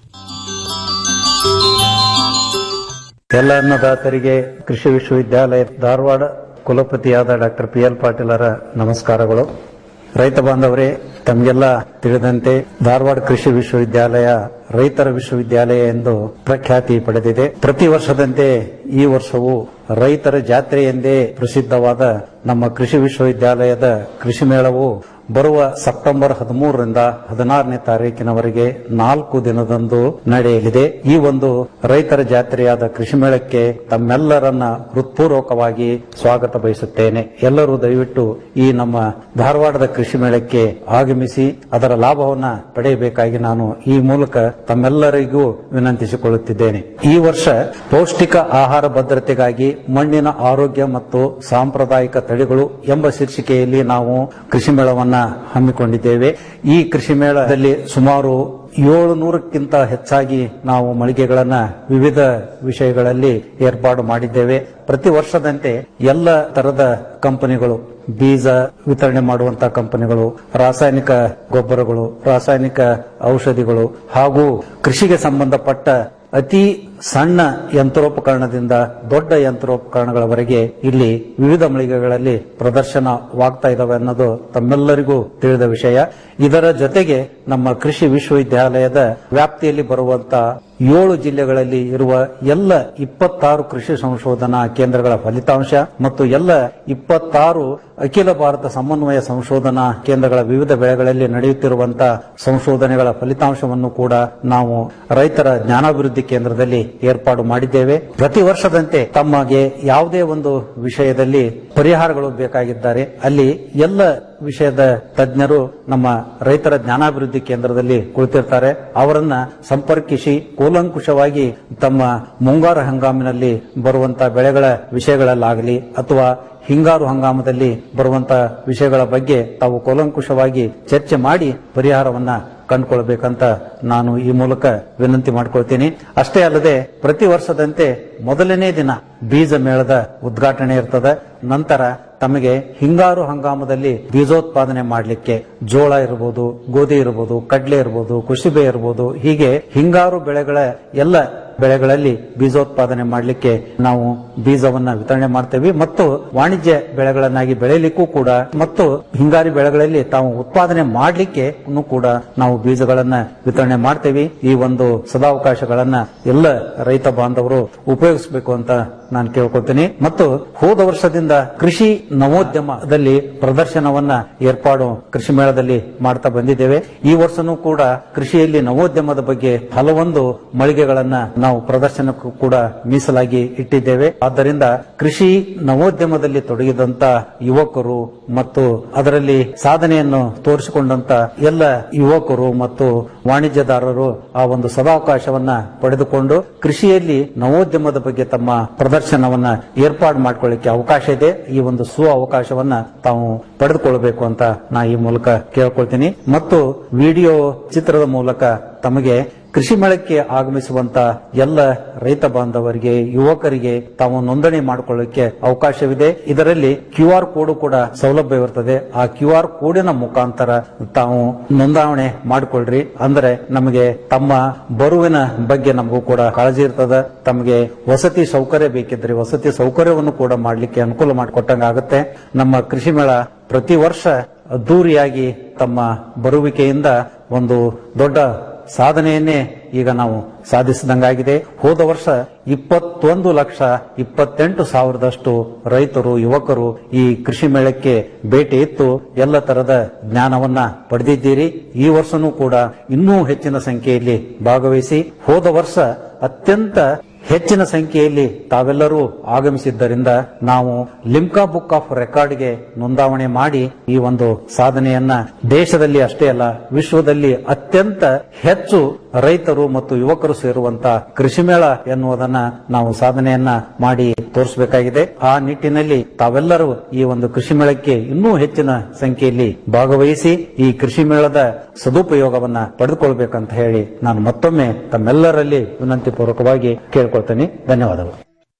ಎಲ್ಲ ಅನ್ನದಾತರಿಗೆ ಕೃಷಿ ವಿಶ್ವವಿದ್ಯಾಲಯ ಧಾರವಾಡ ಕುಲಪತಿಯಾದ ಡಾಕ್ಟರ್ ಪಿ ಎಲ್ ಪಾಟೀಲರ ನಮಸ್ಕಾರಗಳು ರೈತ ಬಾಂಧವರೇ ತಮಗೆಲ್ಲ ತಿಳಿದಂತೆ ಧಾರವಾಡ ಕೃಷಿ ವಿಶ್ವವಿದ್ಯಾಲಯ ರೈತರ ವಿಶ್ವವಿದ್ಯಾಲಯ ಎಂದು ಪ್ರಖ್ಯಾತಿ ಪಡೆದಿದೆ ಪ್ರತಿ ವರ್ಷದಂತೆ ಈ ವರ್ಷವೂ ರೈತರ ಜಾತ್ರೆ ಎಂದೇ ಪ್ರಸಿದ್ಧವಾದ ನಮ್ಮ ಕೃಷಿ ವಿಶ್ವವಿದ್ಯಾಲಯದ ಕೃಷಿ ಮೇಳವು ಬರುವ ಸೆಪ್ಟೆಂಬರ್ ಹದಿಮೂರರಿಂದ ಹದಿನಾರನೇ ತಾರೀಕಿನವರೆಗೆ ನಾಲ್ಕು ದಿನದಂದು ನಡೆಯಲಿದೆ ಈ ಒಂದು ರೈತರ ಜಾತ್ರೆಯಾದ ಕೃಷಿ ಮೇಳಕ್ಕೆ ತಮ್ಮೆಲ್ಲರನ್ನ ಹೃತ್ಪೂರ್ವಕವಾಗಿ ಸ್ವಾಗತ ಬಯಸುತ್ತೇನೆ ಎಲ್ಲರೂ ದಯವಿಟ್ಟು ಈ ನಮ್ಮ ಧಾರವಾಡದ ಕೃಷಿ ಮೇಳಕ್ಕೆ ಆಗಮಿ ಆಗಮಿಸಿ ಅದರ ಲಾಭವನ್ನ ಪಡೆಯಬೇಕಾಗಿ ನಾನು ಈ ಮೂಲಕ ತಮ್ಮೆಲ್ಲರಿಗೂ ವಿನಂತಿಸಿಕೊಳ್ಳುತ್ತಿದ್ದೇನೆ ಈ ವರ್ಷ ಪೌಷ್ಟಿಕ ಆಹಾರ ಭದ್ರತೆಗಾಗಿ ಮಣ್ಣಿನ ಆರೋಗ್ಯ ಮತ್ತು ಸಾಂಪ್ರದಾಯಿಕ ತಳಿಗಳು ಎಂಬ ಶೀರ್ಷಿಕೆಯಲ್ಲಿ ನಾವು ಕೃಷಿ ಮೇಳವನ್ನ ಹಮ್ಮಿಕೊಂಡಿದ್ದೇವೆ ಈ ಕೃಷಿ ಮೇಳದಲ್ಲಿ ಸುಮಾರು ಏಳು ನೂರಕ್ಕಿಂತ ಹೆಚ್ಚಾಗಿ ನಾವು ಮಳಿಗೆಗಳನ್ನ ವಿವಿಧ ವಿಷಯಗಳಲ್ಲಿ ಏರ್ಪಾಡು ಮಾಡಿದ್ದೇವೆ ಪ್ರತಿ ವರ್ಷದಂತೆ ಎಲ್ಲ ತರದ ಕಂಪನಿಗಳು ಬೀಜ ವಿತರಣೆ ಮಾಡುವಂತಹ ಕಂಪನಿಗಳು ರಾಸಾಯನಿಕ ಗೊಬ್ಬರಗಳು ರಾಸಾಯನಿಕ ಔಷಧಿಗಳು ಹಾಗೂ ಕೃಷಿಗೆ ಸಂಬಂಧಪಟ್ಟ ಅತಿ ಸಣ್ಣ ಯಂತ್ರೋಪಕರಣದಿಂದ ದೊಡ್ಡ ಯಂತ್ರೋಪಕರಣಗಳವರೆಗೆ ಇಲ್ಲಿ ವಿವಿಧ ಮಳಿಗೆಗಳಲ್ಲಿ ಪ್ರದರ್ಶನವಾಗ್ತಾ ಇದಾವೆ ಅನ್ನೋದು ತಮ್ಮೆಲ್ಲರಿಗೂ ತಿಳಿದ ವಿಷಯ ಇದರ ಜೊತೆಗೆ ನಮ್ಮ ಕೃಷಿ ವಿಶ್ವವಿದ್ಯಾಲಯದ ವ್ಯಾಪ್ತಿಯಲ್ಲಿ ಬರುವಂತ ಏಳು ಜಿಲ್ಲೆಗಳಲ್ಲಿ ಇರುವ ಎಲ್ಲ ಇಪ್ಪತ್ತಾರು ಕೃಷಿ ಸಂಶೋಧನಾ ಕೇಂದ್ರಗಳ ಫಲಿತಾಂಶ ಮತ್ತು ಎಲ್ಲ ಇಪ್ಪತ್ತಾರು ಅಖಿಲ ಭಾರತ ಸಮನ್ವಯ ಸಂಶೋಧನಾ ಕೇಂದ್ರಗಳ ವಿವಿಧ ಬೆಳೆಗಳಲ್ಲಿ ನಡೆಯುತ್ತಿರುವಂತಹ ಸಂಶೋಧನೆಗಳ ಫಲಿತಾಂಶವನ್ನು ಕೂಡ ನಾವು ರೈತರ ಜ್ಞಾನಾಭಿವೃದ್ಧಿ ಕೇಂದ್ರದಲ್ಲಿ ಏರ್ಪಾಡು ಮಾಡಿದ್ದೇವೆ ಪ್ರತಿ ವರ್ಷದಂತೆ ತಮಗೆ ಯಾವುದೇ ಒಂದು ವಿಷಯದಲ್ಲಿ ಪರಿಹಾರಗಳು ಬೇಕಾಗಿದ್ದಾರೆ ಅಲ್ಲಿ ಎಲ್ಲ ವಿಷಯದ ತಜ್ಞರು ನಮ್ಮ ರೈತರ ಜ್ಞಾನಾಭಿವೃದ್ಧಿ ಕೇಂದ್ರದಲ್ಲಿ ಕುಳಿತಿರ್ತಾರೆ ಅವರನ್ನ ಸಂಪರ್ಕಿಸಿ ಕೂಲಂಕುಷವಾಗಿ ತಮ್ಮ ಮುಂಗಾರು ಹಂಗಾಮಿನಲ್ಲಿ ಬರುವಂತಹ ಬೆಳೆಗಳ ವಿಷಯಗಳಲ್ಲಾಗಲಿ ಅಥವಾ ಹಿಂಗಾರು ಹಂಗಾಮದಲ್ಲಿ ಬರುವಂತಹ ವಿಷಯಗಳ ಬಗ್ಗೆ ತಾವು ಕೂಲಂಕುಷವಾಗಿ ಚರ್ಚೆ ಮಾಡಿ ಪರಿಹಾರವನ್ನ ಕಂಡುಕೊಳ್ಬೇಕಂತ ನಾನು ಈ ಮೂಲಕ ವಿನಂತಿ ಮಾಡ್ಕೊಳ್ತೀನಿ ಅಷ್ಟೇ ಅಲ್ಲದೆ ಪ್ರತಿ ವರ್ಷದಂತೆ ಮೊದಲನೇ ದಿನ ಬೀಜ ಮೇಳದ ಉದ್ಘಾಟನೆ ಇರ್ತದೆ ನಂತರ ತಮಗೆ ಹಿಂಗಾರು ಹಂಗಾಮದಲ್ಲಿ ಬೀಜೋತ್ಪಾದನೆ ಮಾಡಲಿಕ್ಕೆ ಜೋಳ ಇರಬಹುದು ಗೋಧಿ ಇರಬಹುದು ಕಡ್ಲೆ ಇರಬಹುದು ಕುಸಿಬೆ ಇರಬಹುದು ಹೀಗೆ ಹಿಂಗಾರು ಬೆಳೆಗಳ ಎಲ್ಲ ಬೆಳೆಗಳಲ್ಲಿ ಬೀಜೋತ್ಪಾದನೆ ಮಾಡಲಿಕ್ಕೆ ನಾವು ಬೀಜವನ್ನ ವಿತರಣೆ ಮಾಡ್ತೇವೆ ಮತ್ತು ವಾಣಿಜ್ಯ ಬೆಳೆಗಳನ್ನಾಗಿ ಬೆಳೆಯಲಿಕ್ಕೂ ಕೂಡ ಮತ್ತು ಹಿಂಗಾರಿ ಬೆಳೆಗಳಲ್ಲಿ ತಾವು ಉತ್ಪಾದನೆ ಮಾಡಲಿಕ್ಕೆ ಕೂಡ ನಾವು ಬೀಜಗಳನ್ನ ವಿತರಣೆ ಮಾಡ್ತೇವೆ ಈ ಒಂದು ಸದಾವಕಾಶಗಳನ್ನ ಎಲ್ಲ ರೈತ ಬಾಂಧವರು ಉಪಯೋಗಿಸಬೇಕು ಅಂತ ನಾನು ಕೇಳ್ಕೊಳ್ತೀನಿ ಮತ್ತು ಹೋದ ವರ್ಷದಿಂದ ಕೃಷಿ ನವೋದ್ಯಮದಲ್ಲಿ ಪ್ರದರ್ಶನವನ್ನ ಏರ್ಪಾಡು ಕೃಷಿ ಮೇಳದಲ್ಲಿ ಮಾಡ್ತಾ ಬಂದಿದ್ದೇವೆ ಈ ವರ್ಷನೂ ಕೂಡ ಕೃಷಿಯಲ್ಲಿ ನವೋದ್ಯಮದ ಬಗ್ಗೆ ಹಲವೊಂದು ಮಳಿಗೆಗಳನ್ನ ನಾವು ಪ್ರದರ್ಶನಕ್ಕೂ ಕೂಡ ಮೀಸಲಾಗಿ ಇಟ್ಟಿದ್ದೇವೆ ಆದ್ದರಿಂದ ಕೃಷಿ ನವೋದ್ಯಮದಲ್ಲಿ ತೊಡಗಿದಂತ ಯುವಕರು ಮತ್ತು ಅದರಲ್ಲಿ ಸಾಧನೆಯನ್ನು ತೋರಿಸಿಕೊಂಡಂತ ಎಲ್ಲ ಯುವಕರು ಮತ್ತು ವಾಣಿಜ್ಯದಾರರು ಆ ಒಂದು ಸದಾವಕಾಶವನ್ನ ಪಡೆದುಕೊಂಡು ಕೃಷಿಯಲ್ಲಿ ನವೋದ್ಯಮದ ಬಗ್ಗೆ ತಮ್ಮ ಪ್ರದರ್ಶನವನ್ನ ಏರ್ಪಾಡು ಮಾಡ್ಕೊಳ್ಳಿಕ್ಕೆ ಅವಕಾಶ ಇದೆ ಈ ಒಂದು ಸು ಅವಕಾಶವನ್ನ ತಾವು ಪಡೆದುಕೊಳ್ಳಬೇಕು ಅಂತ ನಾ ಈ ಮೂಲಕ ಕೇಳ್ಕೊಳ್ತೀನಿ ಮತ್ತು ವಿಡಿಯೋ ಚಿತ್ರದ ಮೂಲಕ ತಮಗೆ ಕೃಷಿ ಮೇಳಕ್ಕೆ ಆಗಮಿಸುವಂತ ಎಲ್ಲ ರೈತ ಬಾಂಧವರಿಗೆ ಯುವಕರಿಗೆ ತಾವು ನೋಂದಣಿ ಮಾಡಿಕೊಳ್ಳಕ್ಕೆ ಅವಕಾಶವಿದೆ ಇದರಲ್ಲಿ ಕ್ಯೂ ಆರ್ ಕೋಡ್ ಕೂಡ ಸೌಲಭ್ಯವಿರ್ತದೆ ಆ ಕ್ಯೂ ಆರ್ ಕೋಡಿನ ಮುಖಾಂತರ ತಾವು ನೋಂದಾವಣೆ ಮಾಡಿಕೊಳ್ಳ್ರಿ ಅಂದ್ರೆ ನಮಗೆ ತಮ್ಮ ಬರುವಿನ ಬಗ್ಗೆ ನಮಗೂ ಕೂಡ ಕಾಳಜಿ ಇರ್ತದ ತಮಗೆ ವಸತಿ ಸೌಕರ್ಯ ಬೇಕಿದ್ರೆ ವಸತಿ ಸೌಕರ್ಯವನ್ನು ಕೂಡ ಮಾಡಲಿಕ್ಕೆ ಅನುಕೂಲ ಮಾಡಿಕೊಟ್ಟಂಗ ಆಗುತ್ತೆ ನಮ್ಮ ಕೃಷಿ ಮೇಳ ಪ್ರತಿ ವರ್ಷ ಅದ್ದೂರಿಯಾಗಿ ತಮ್ಮ ಬರುವಿಕೆಯಿಂದ ಒಂದು ದೊಡ್ಡ ಸಾಧನೆಯನ್ನೇ ಈಗ ನಾವು ಸಾಧಿಸಿದಂಗಾಗಿದೆ ಹೋದ ವರ್ಷ ಇಪ್ಪತ್ತೊಂದು ಲಕ್ಷ ಇಪ್ಪತ್ತೆಂಟು ಸಾವಿರದಷ್ಟು ರೈತರು ಯುವಕರು ಈ ಕೃಷಿ ಮೇಳಕ್ಕೆ ಭೇಟಿ ಇತ್ತು ಎಲ್ಲ ತರದ ಜ್ಞಾನವನ್ನ ಪಡೆದಿದ್ದೀರಿ ಈ ವರ್ಷನೂ ಕೂಡ ಇನ್ನೂ ಹೆಚ್ಚಿನ ಸಂಖ್ಯೆಯಲ್ಲಿ ಭಾಗವಹಿಸಿ ಹೋದ ವರ್ಷ ಅತ್ಯಂತ ಹೆಚ್ಚಿನ ಸಂಖ್ಯೆಯಲ್ಲಿ ತಾವೆಲ್ಲರೂ ಆಗಮಿಸಿದ್ದರಿಂದ ನಾವು ಲಿಮ್ಕಾ ಬುಕ್ ಆಫ್ ರೆಕಾರ್ಡ್ಗೆ ನೋಂದಾವಣೆ ಮಾಡಿ ಈ ಒಂದು ಸಾಧನೆಯನ್ನ ದೇಶದಲ್ಲಿ ಅಷ್ಟೇ ಅಲ್ಲ ವಿಶ್ವದಲ್ಲಿ ಅತ್ಯಂತ ಹೆಚ್ಚು ರೈತರು ಮತ್ತು ಯುವಕರು ಸೇರುವಂತ ಕೃಷಿ ಮೇಳ ಎನ್ನುವುದನ್ನ ನಾವು ಸಾಧನೆಯನ್ನ ಮಾಡಿ ತೋರಿಸಬೇಕಾಗಿದೆ ಆ ನಿಟ್ಟಿನಲ್ಲಿ ತಾವೆಲ್ಲರೂ ಈ ಒಂದು ಕೃಷಿ ಮೇಳಕ್ಕೆ ಇನ್ನೂ ಹೆಚ್ಚಿನ ಸಂಖ್ಯೆಯಲ್ಲಿ ಭಾಗವಹಿಸಿ ಈ ಕೃಷಿ ಮೇಳದ ಸದುಪಯೋಗವನ್ನ ಪಡೆದುಕೊಳ್ಬೇಕಂತ ಹೇಳಿ ನಾನು ಮತ್ತೊಮ್ಮೆ ತಮ್ಮೆಲ್ಲರಲ್ಲಿ ವಿನಂತಿ ಪೂರ್ವಕವಾಗಿ ಕೇಳ್ಕೊಳ್ತೇನೆ ಧನ್ಯವಾದಗಳು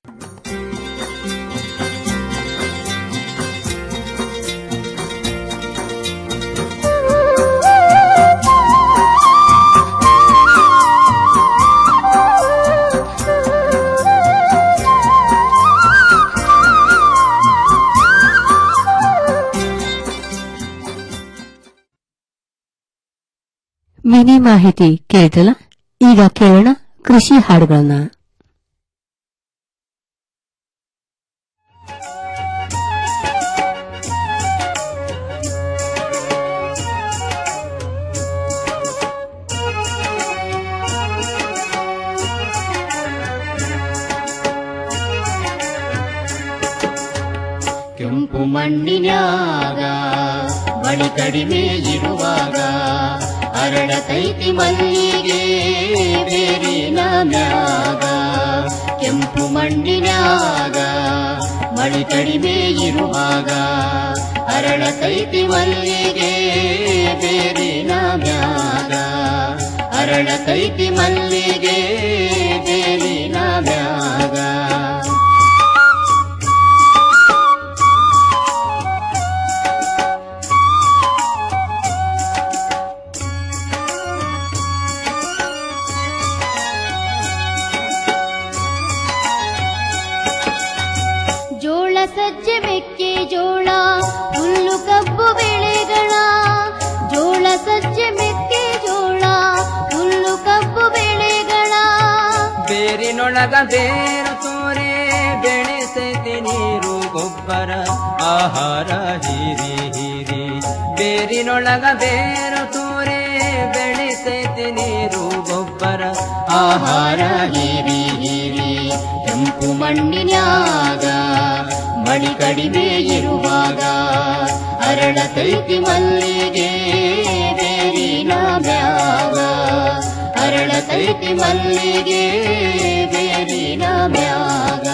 ಮಿನಿ ಮಾಹಿತಿ ಕೇಳಿದ್ರಲ್ಲ ಈಗ ಕೇಳೋಣ ಕೃಷಿ ಹಾಡುಗಳನ್ನ ಕೆಂಪು ಮಣ್ಣಿನ್ಯಾಗ ಮಡಿ ಕಡಿಮೆ ಇರುವಾಗ ಅರಳತೈತಿ ಮಲ್ಲಿಗೆ ಬೇರಿನ ಮ್ಯಾಗ ಕೆಂಪು ಮಣ್ಣಿನಾಗ ಮಳಿ ಕಡಿಮೆ ಇರುವಾಗ ಅರಳತೈತಿ ಮಲ್ಲಿಗೆ ಬೇರಿನ ಮ್ಯಾಗ ಅರಳತೈತಿ ಮಲ್ಲಿಗೆ ಬೇರಿನ ಮ್ಯಾಗ ಜೋಳ ಸಜ್ಜೆ ಮೆಕ್ಕೆ ಜೋಳ ಹುಲ್ಲು ಕಬ್ಬು ಬೆಳೆಗಳ ಜೋಳ ಸಜ್ಜೆ ಮೆಕ್ಕೆ ಜೋಳ ಹುಲ್ಲು ಕಬ್ಬು ಬೆಳೆಗಳ ಬೇರಿನೊಳಗ ಬೇರು ತೋರೆ ಬೆಳೆಸೈತಿ ನೀರು ಗೊಬ್ಬರ ಆಹಾರ ಹೀರಿ ಹೀರಿ ಬೇರಿನೊಳಗ ಬೇರು ತೋರೆ ಬೆಳೆಸೈತಿ ನೀರು ಗೊಬ್ಬರ ಆಹಾರ ಹೀರಿ ಹೀರಿ ಕೆಂಪು ಮಣ್ಣಿನ್ಯಾಗ ಮಳಿ ಕಡಿಮೆ ಇರುವಾಗ ಅರಳತೈತಿ ಮಲ್ಲಿಗೆ ಬೇರಿನ ಮ್ಯಾಗ ಅರಳತೈತಿ ಮಲ್ಲಿಗೆ ಬೇರಿನ ಮ್ಯಾಗ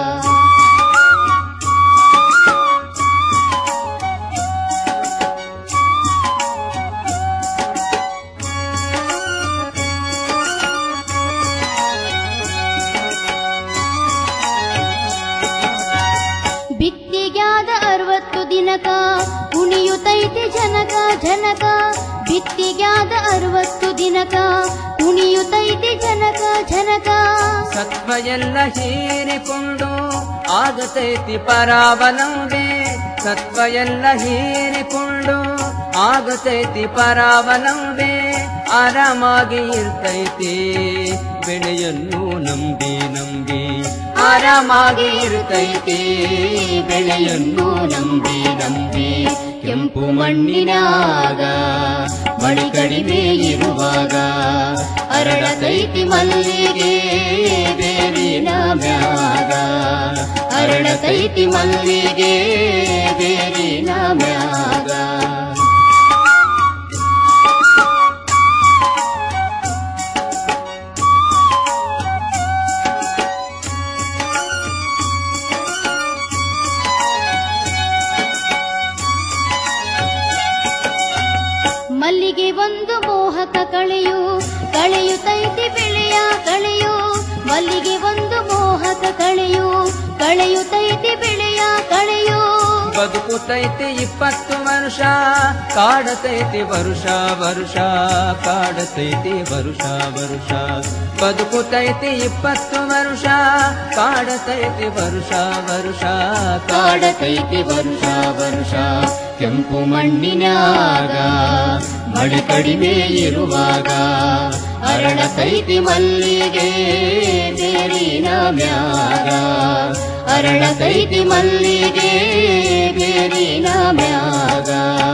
ಬಿತ್ತಿಗ್ಯಾದ ಅರವತ್ತು ದಿನಕ ಕುಣಿಯುತ್ತೈತಿ ಜನಕ ಜನಕ ಬಿತ್ತಿಗ್ಯಾದ ಅರವತ್ತು ದಿನಕ ಕುಣಿಯುತ್ತೈತಿ ಜನಕ ಜನಕ ಸತ್ವ ಎಲ್ಲ ಹೀರಿಕೊಂಡು ಆಗತೈತಿ ಪರಾವಲಂಬೆ ಸತ್ವ ಎಲ್ಲ ಹೀರಿಕೊಂಡು ಆಗತೈತಿ ಪರಾವಲಂಬೆ ಆರಾಮಾಗಿ ಇರ್ತೈತಿ ಬೆಳೆಯನ್ನು ನಂಬಿ ನಂಬಿ ಆರಾಮಾಗಿ ಇರ್ತೈತಿ ಬೆಳೆಯನ್ನು ನಂಬಿ ನಂಬಿ ಕೆಂಪು ಮಣ್ಣಿನಾಗ ಮಳಿ ಕಡಿಮೆ ಇರುವಾಗ ಅರಳತೈತಿ ಮಲ್ಲಿಗೆ ಬೇರಿನ ಮ್ಯಾಗ ಅರಳತೈತಿ ಮಲ್ಲಿಗೆ ಬೇರಿನ ಮ್ಯಾಗ ಮಲ್ಲಿಗೆ ಒಂದು ಮೋಹಕ ಕಳೆಯು ಕಳೆಯುತ್ತೈತಿ ಬೆಳೆಯ ಕಳೆಯು ಮಲ್ಲಿಗೆ ಒಂದು ಮೋಹಕ ಕಳೆಯು ಕಳೆಯುತ್ತೈತಿ ಬೆಳೆಯ ಕಳೆಯು ಬದುಕುತೈತಿ ಇಪ್ಪತ್ತು ವರ್ಷ ಕಾಡತೈತಿ ವರುಷ ವರುಷ ಕಾಡತೈತಿ ವರುಷ ವರುಷ ಬದುಕುತೈತಿ ಇಪ್ಪತ್ತು ವರ್ಷ ಕಾಡತೈತಿ ವರುಷ ವರುಷ ಕಾಡತೈತಿ ವರುಷ ವರುಷ ಕೆಂಪು ಮಣ್ಣಿನಾಗ ಮಳೆ ಕಡಿಮೆ ಇರುವಾಗ ಅರಳತೈತಿ ಮಲ್ಲಿಗೆ ಬೇರಿನ ಮ್ಯಾಗ ಅರಳತೈತಿ ಮಲ್ಲಿಗೆ ಬೇರಿನ ಮ್ಯಾಗ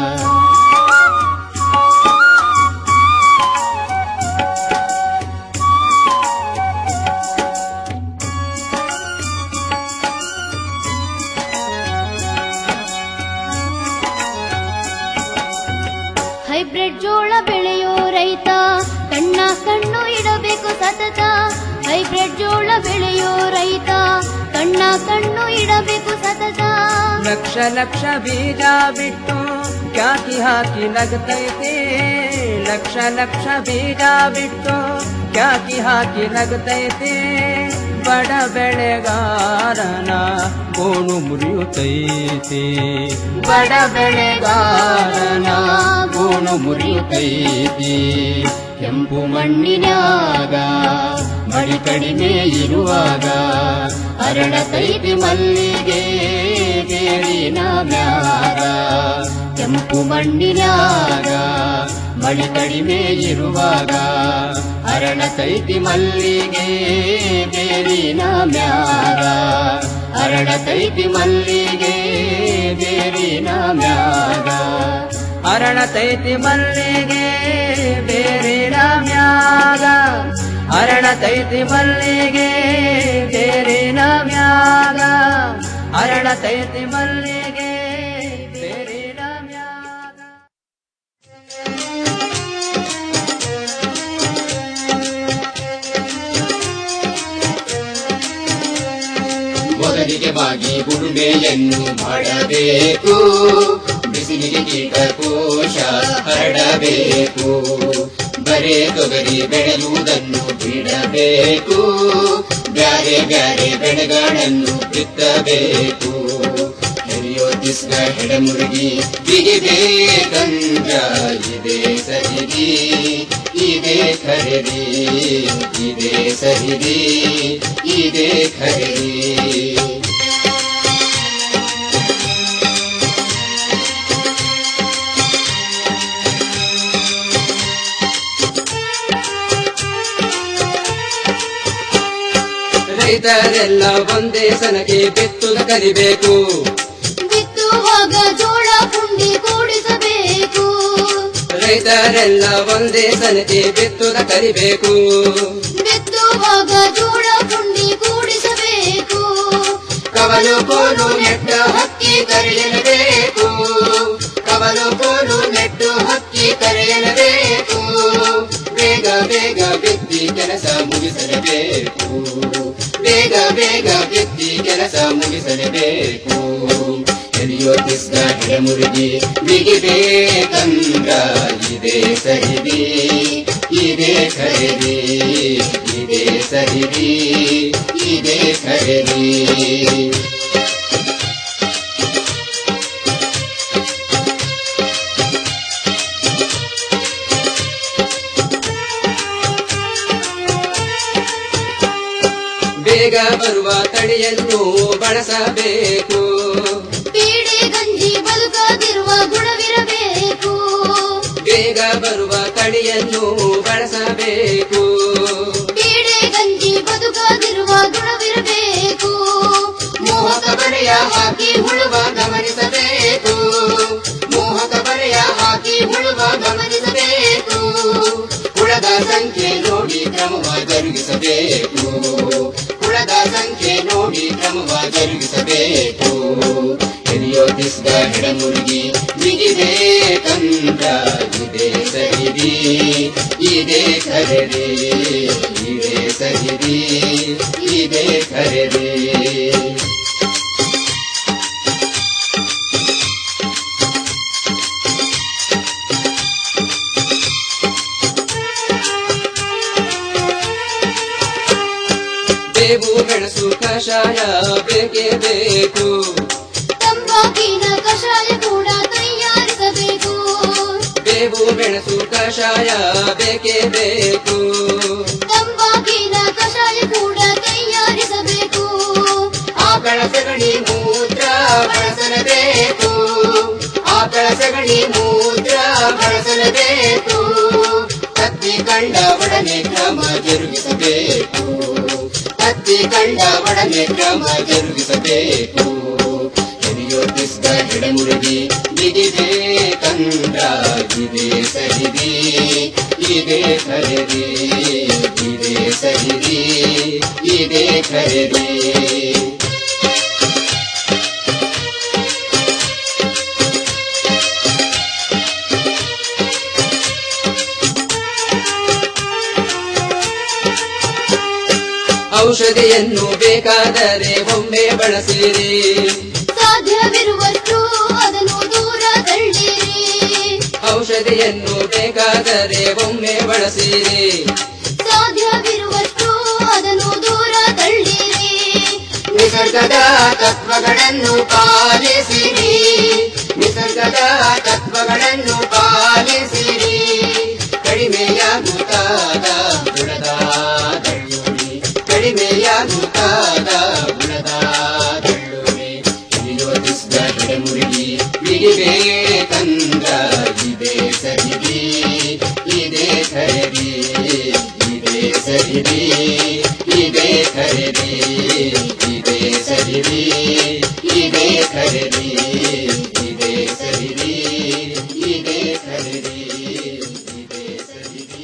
ಹೈಬ್ರಿಡ್ ಜೋಳ ಬೆಳೆಯೋ ರೈತ ಕಣ್ಣ ಕಣ್ಣು ಇಡಬೇಕು ಸತತ ಹೈಬ್ರಿಡ್ ಜೋಳ ಬೆಳೆಯೋ ರೈತ ಕಣ್ಣ ಕಣ್ಣು ಇಡಬೇಕು ಸತತ ಲಕ್ಷ ಲಕ್ಷ ಬೀಜ ಬಿಟ್ಟು ಕ್ಯಾಕಿ ಹಾಕಿ ನಗತೈತಿ ಲಕ್ಷ ಲಕ್ಷ ಬೀಜ ಬಿಟ್ಟು ಕ್ಯಾಕಿ ಹಾಕಿ ನಗತೈತಿ ಬಡ ಬೆಳೆಗಾರನ ಗೋಣು ಮುರಿಯುತ್ತೈತಿ ಬಡ ಬೆಳೆಗಾರನ ಗೋಣು ಮುರಿಯುತ್ತೈತಿ ಕೆಂಪು ಮಣ್ಣಿನಾಗ ಮಳಿ ಕಡಿಮೆ ಇರುವಾಗ ಅರಳತೈತಿ ಮಲ್ಲಿಗೆ ಬೇರಿನ ಮ್ಯಾಗ ಕೆಂಪು ಮಣ್ಣಿನಾಗ ಮಳಿ ಕಡಿಮೆ ಇರುವಾಗ ಅರಳತೈತಿ ಮಲ್ಲಿಗೆ ಬೇರಿನ ಮ್ಯಾಗ ಅರಳತೈತಿ ಮಲ್ಲಿಗೆ ಬೇರಿನ ಮ್ಯಾಗ ಅರಳತೈತಿ ಮಲ್ಲಿಗೆ ಬೇರಿನ ಮ್ಯಾಗ ಅರಳತೈತಿ ಮಲ್ಲಿಗೆ ಬೇರಿನ ಮ್ಯಾಗ ಅರಳತೈತಿ ಮಲ್ಲಿಗೆ ಕ್ರಮವಾಗಿ ಉಳುಮೆಯನ್ನು ಮಾಡಬೇಕು ಬಿಸಿಲಿಗೆ ಕೀಟಕೋಶ ಹರಡಬೇಕು ಬರೇ ತೊಗರಿ ಬೆಳೆಯುವುದನ್ನು ಬಿಡಬೇಕು ಬ್ಯಾರೆ ಬ್ಯಾರೆ ಬೆಳೆಗಳನ್ನು ಬಿತ್ತಬೇಕು ಹೆರಿಯೋ ದಿಸ್ಗ ಹೆಡಮುರುಗಿ ಬಿಗಿಬೇಕಂದ್ರ ಇದೆ ಸರಿದಿ ಇದೆ ಖರೀದಿ ಇದೆ ಸರಿದಿ ಇದೆ ಖರೀದಿ ರೈತರೆಲ್ಲ ಒಂದೇ ಸನಕ್ಕೆ ಬಿತ್ತುದ ಕಲಿಬೇಕು ಬಿತ್ತುವಾಗ ಜೋಳ ಪುಂಡಿ ಕೂಡಿಸಬೇಕು ರೈತರೆಲ್ಲ ಒಂದೇ ಸನಕ್ಕೆ ಬಿತ್ತುದ ಕಲಿಬೇಕು ಬಿತ್ತುವಾಗ ಜೋಳ ಪುಂಡಿ ಕೂಡಿಸಬೇಕು ಕವಲು ಕೋಲು ನೆಟ್ಟು ಹಕ್ಕಿ ಕರೆಯಲೇಬೇಕು ಕವಲು ಕೋಲು ನೆಟ್ಟು ಹಕ್ಕಿ ಕರೆಯಲೇಬೇಕು ಬೇಗ ಬೇಗ ಬಿತ್ತಿ ಕೆಲಸ ಮುಗಿಸಲೇಬೇಕು ಬೇಗ ಬೇಗ ಬಿತ್ತಿ ಕೆಲಸ ಮುಗಿಸಲೇಬೇಕು ಎಲಿಯೋ ತಿಸ್ಗ ಹೆಡಮುರುಗಿ ಬಿಗಿಬೇಕಂದ್ರ ಇದೆ ಸರಿದಿ ಇದೆ ಖರೀದಿ ಇದೆ ಸರಿದಿ ಇದೆ ಖರೀದಿ ಬೇಗ ಬರುವ ತಳಿಯನ್ನು ಬಳಸಬೇಕು ಪೀಡೆ ಗಂಜಿ ಬದುಕದಿರುವ ಗುಣವಿರಬೇಕು ಬೇಗ ಬರುವ ತಳಿಯನ್ನು ಬಳಸಬೇಕು ಪೀಡೆ ಗಂಜಿ ಬದುಕದಿರುವ ಗುಣವಿರಬೇಕು ಮೋಹಕ ಬರೆಯ ಹಾಕಿ ಹುಳುವ ಗಮನಿಸಬೇಕು ಮೋಹಕ ಬರೆಯ ಹಾಕಿ ಹುಳುವ ಗಮನಿಸಬೇಕು ಹುಳದ ಸಂಖ್ಯೆ ನೋಡಿ ಕ್ರಮವ ಜರುಗಿಸಬೇಕು ಹುಳದ ಸಂಖ್ಯೆ ನೋಡಿ ಕ್ರಮವ ಜರುಗಿಸಬೇಕು ಎಲಿಯೋ ದಿಸ್ಗ ಹೆಡಮುರುಗಿ ಬಿಗಿಬೇಕಂದ್ರ ಇದೆ ಸರಿದಿ ಇದೆ ಖರೀದಿ ಇದೆ ಸರಿದಿ ಇದೆ ಖರೀದಿ ಬೇವು ಮೆಣಸು ಕಷಾಯ ಬೇಕೇ ಬೇಕು ತಂಬಾಕಿನ ಕಷಾಯ ಕೂಡ ತಯಾರಿಸಬೇಕು ಬೇವು ಮೆಣಸು ಕಷಾಯ ಬೇಕೇ ಬೇಕು ತಂಬಾಕಿನ ಕಷಾಯ ಕೂಡ ತಯಾರಿಸಬೇಕು ಆಕಳ ಸಗಣಿ ಮೂತ್ರ ಬಳಸಲೇಬೇಕು ಆಕಳ ಸಗಣಿ ಮೂತ್ರ ಬಳಸಲೇಬೇಕು ಕತ್ತಿ ಕಂಡ ಒಡನೆ ಕ್ರಮ ಜರುಗಿಸಬೇಕು ಕತ್ತಿ ಕಂಡ ಒಡನೆ ಕ್ರಮ ಜರುಗಿಸಬೇಕು ಎರಿಯೋ ದಿಸ್ಗ ಹೆಡಮುರುಗಿ ಬಿಗಿಬೇಕಂದ್ರ ಇದೆ ಸರಿದಿ ಇದೆ ಖರೀದಿ ಇದೆ ಸರಿದಿ ಇದೆ ಖರೀದಿ ಔಷಧಿಯನ್ನು ಬೇಕಾದರೆ ಒಮ್ಮೆ ಬಳಸಿರಿ ಸಾಧ್ಯವಿರುವಷ್ಟು ಅದನ್ನು ದೂರ ತಳ್ಳಿರಿ ಔಷಧಿಯನ್ನು ಬೇಕಾದರೆ ಒಮ್ಮೆ ಬಳಸಿರಿ ಸಾಧ್ಯವಿರುವಷ್ಟು ಅದನ್ನು ದೂರ ತಳ್ಳಿರಿ ನಿಸರ್ಗದ ತತ್ವಗಳನ್ನು ಪಾಲಿಸಿರಿ ನಿಸರ್ಗದ ತತ್ವಗಳನ್ನು ಪಾಲಿಸಿರಿ ಕಡಿಮೆಯಾಗುತ್ತಾದ ಗುಣದ ದಳ್ಳುರಿ ಕಡಿಮೆಯಾಗುತ್ತಾದ ಗುಣದ ದಳ್ಳುರಿ ನಿರೋಧಿಸಿದ ಹಿಡಮುರುಗಿ ಬಿಡಿಬೇಕಂದ್ರ ಇದೆ ಸರಿದಿ ಇದೆ ಖರೀದಿ ಇದೆ ಸರಿದಿ ಇದೆ ಖರೀದಿ ಇದೆ ಸರಿದಿ ಇದೆ ಖರೀದಿ ಇದೆ ಸರಿದಿ ಇದೆ ಖರೀದಿ ಇದೆ ಸರಿದಿ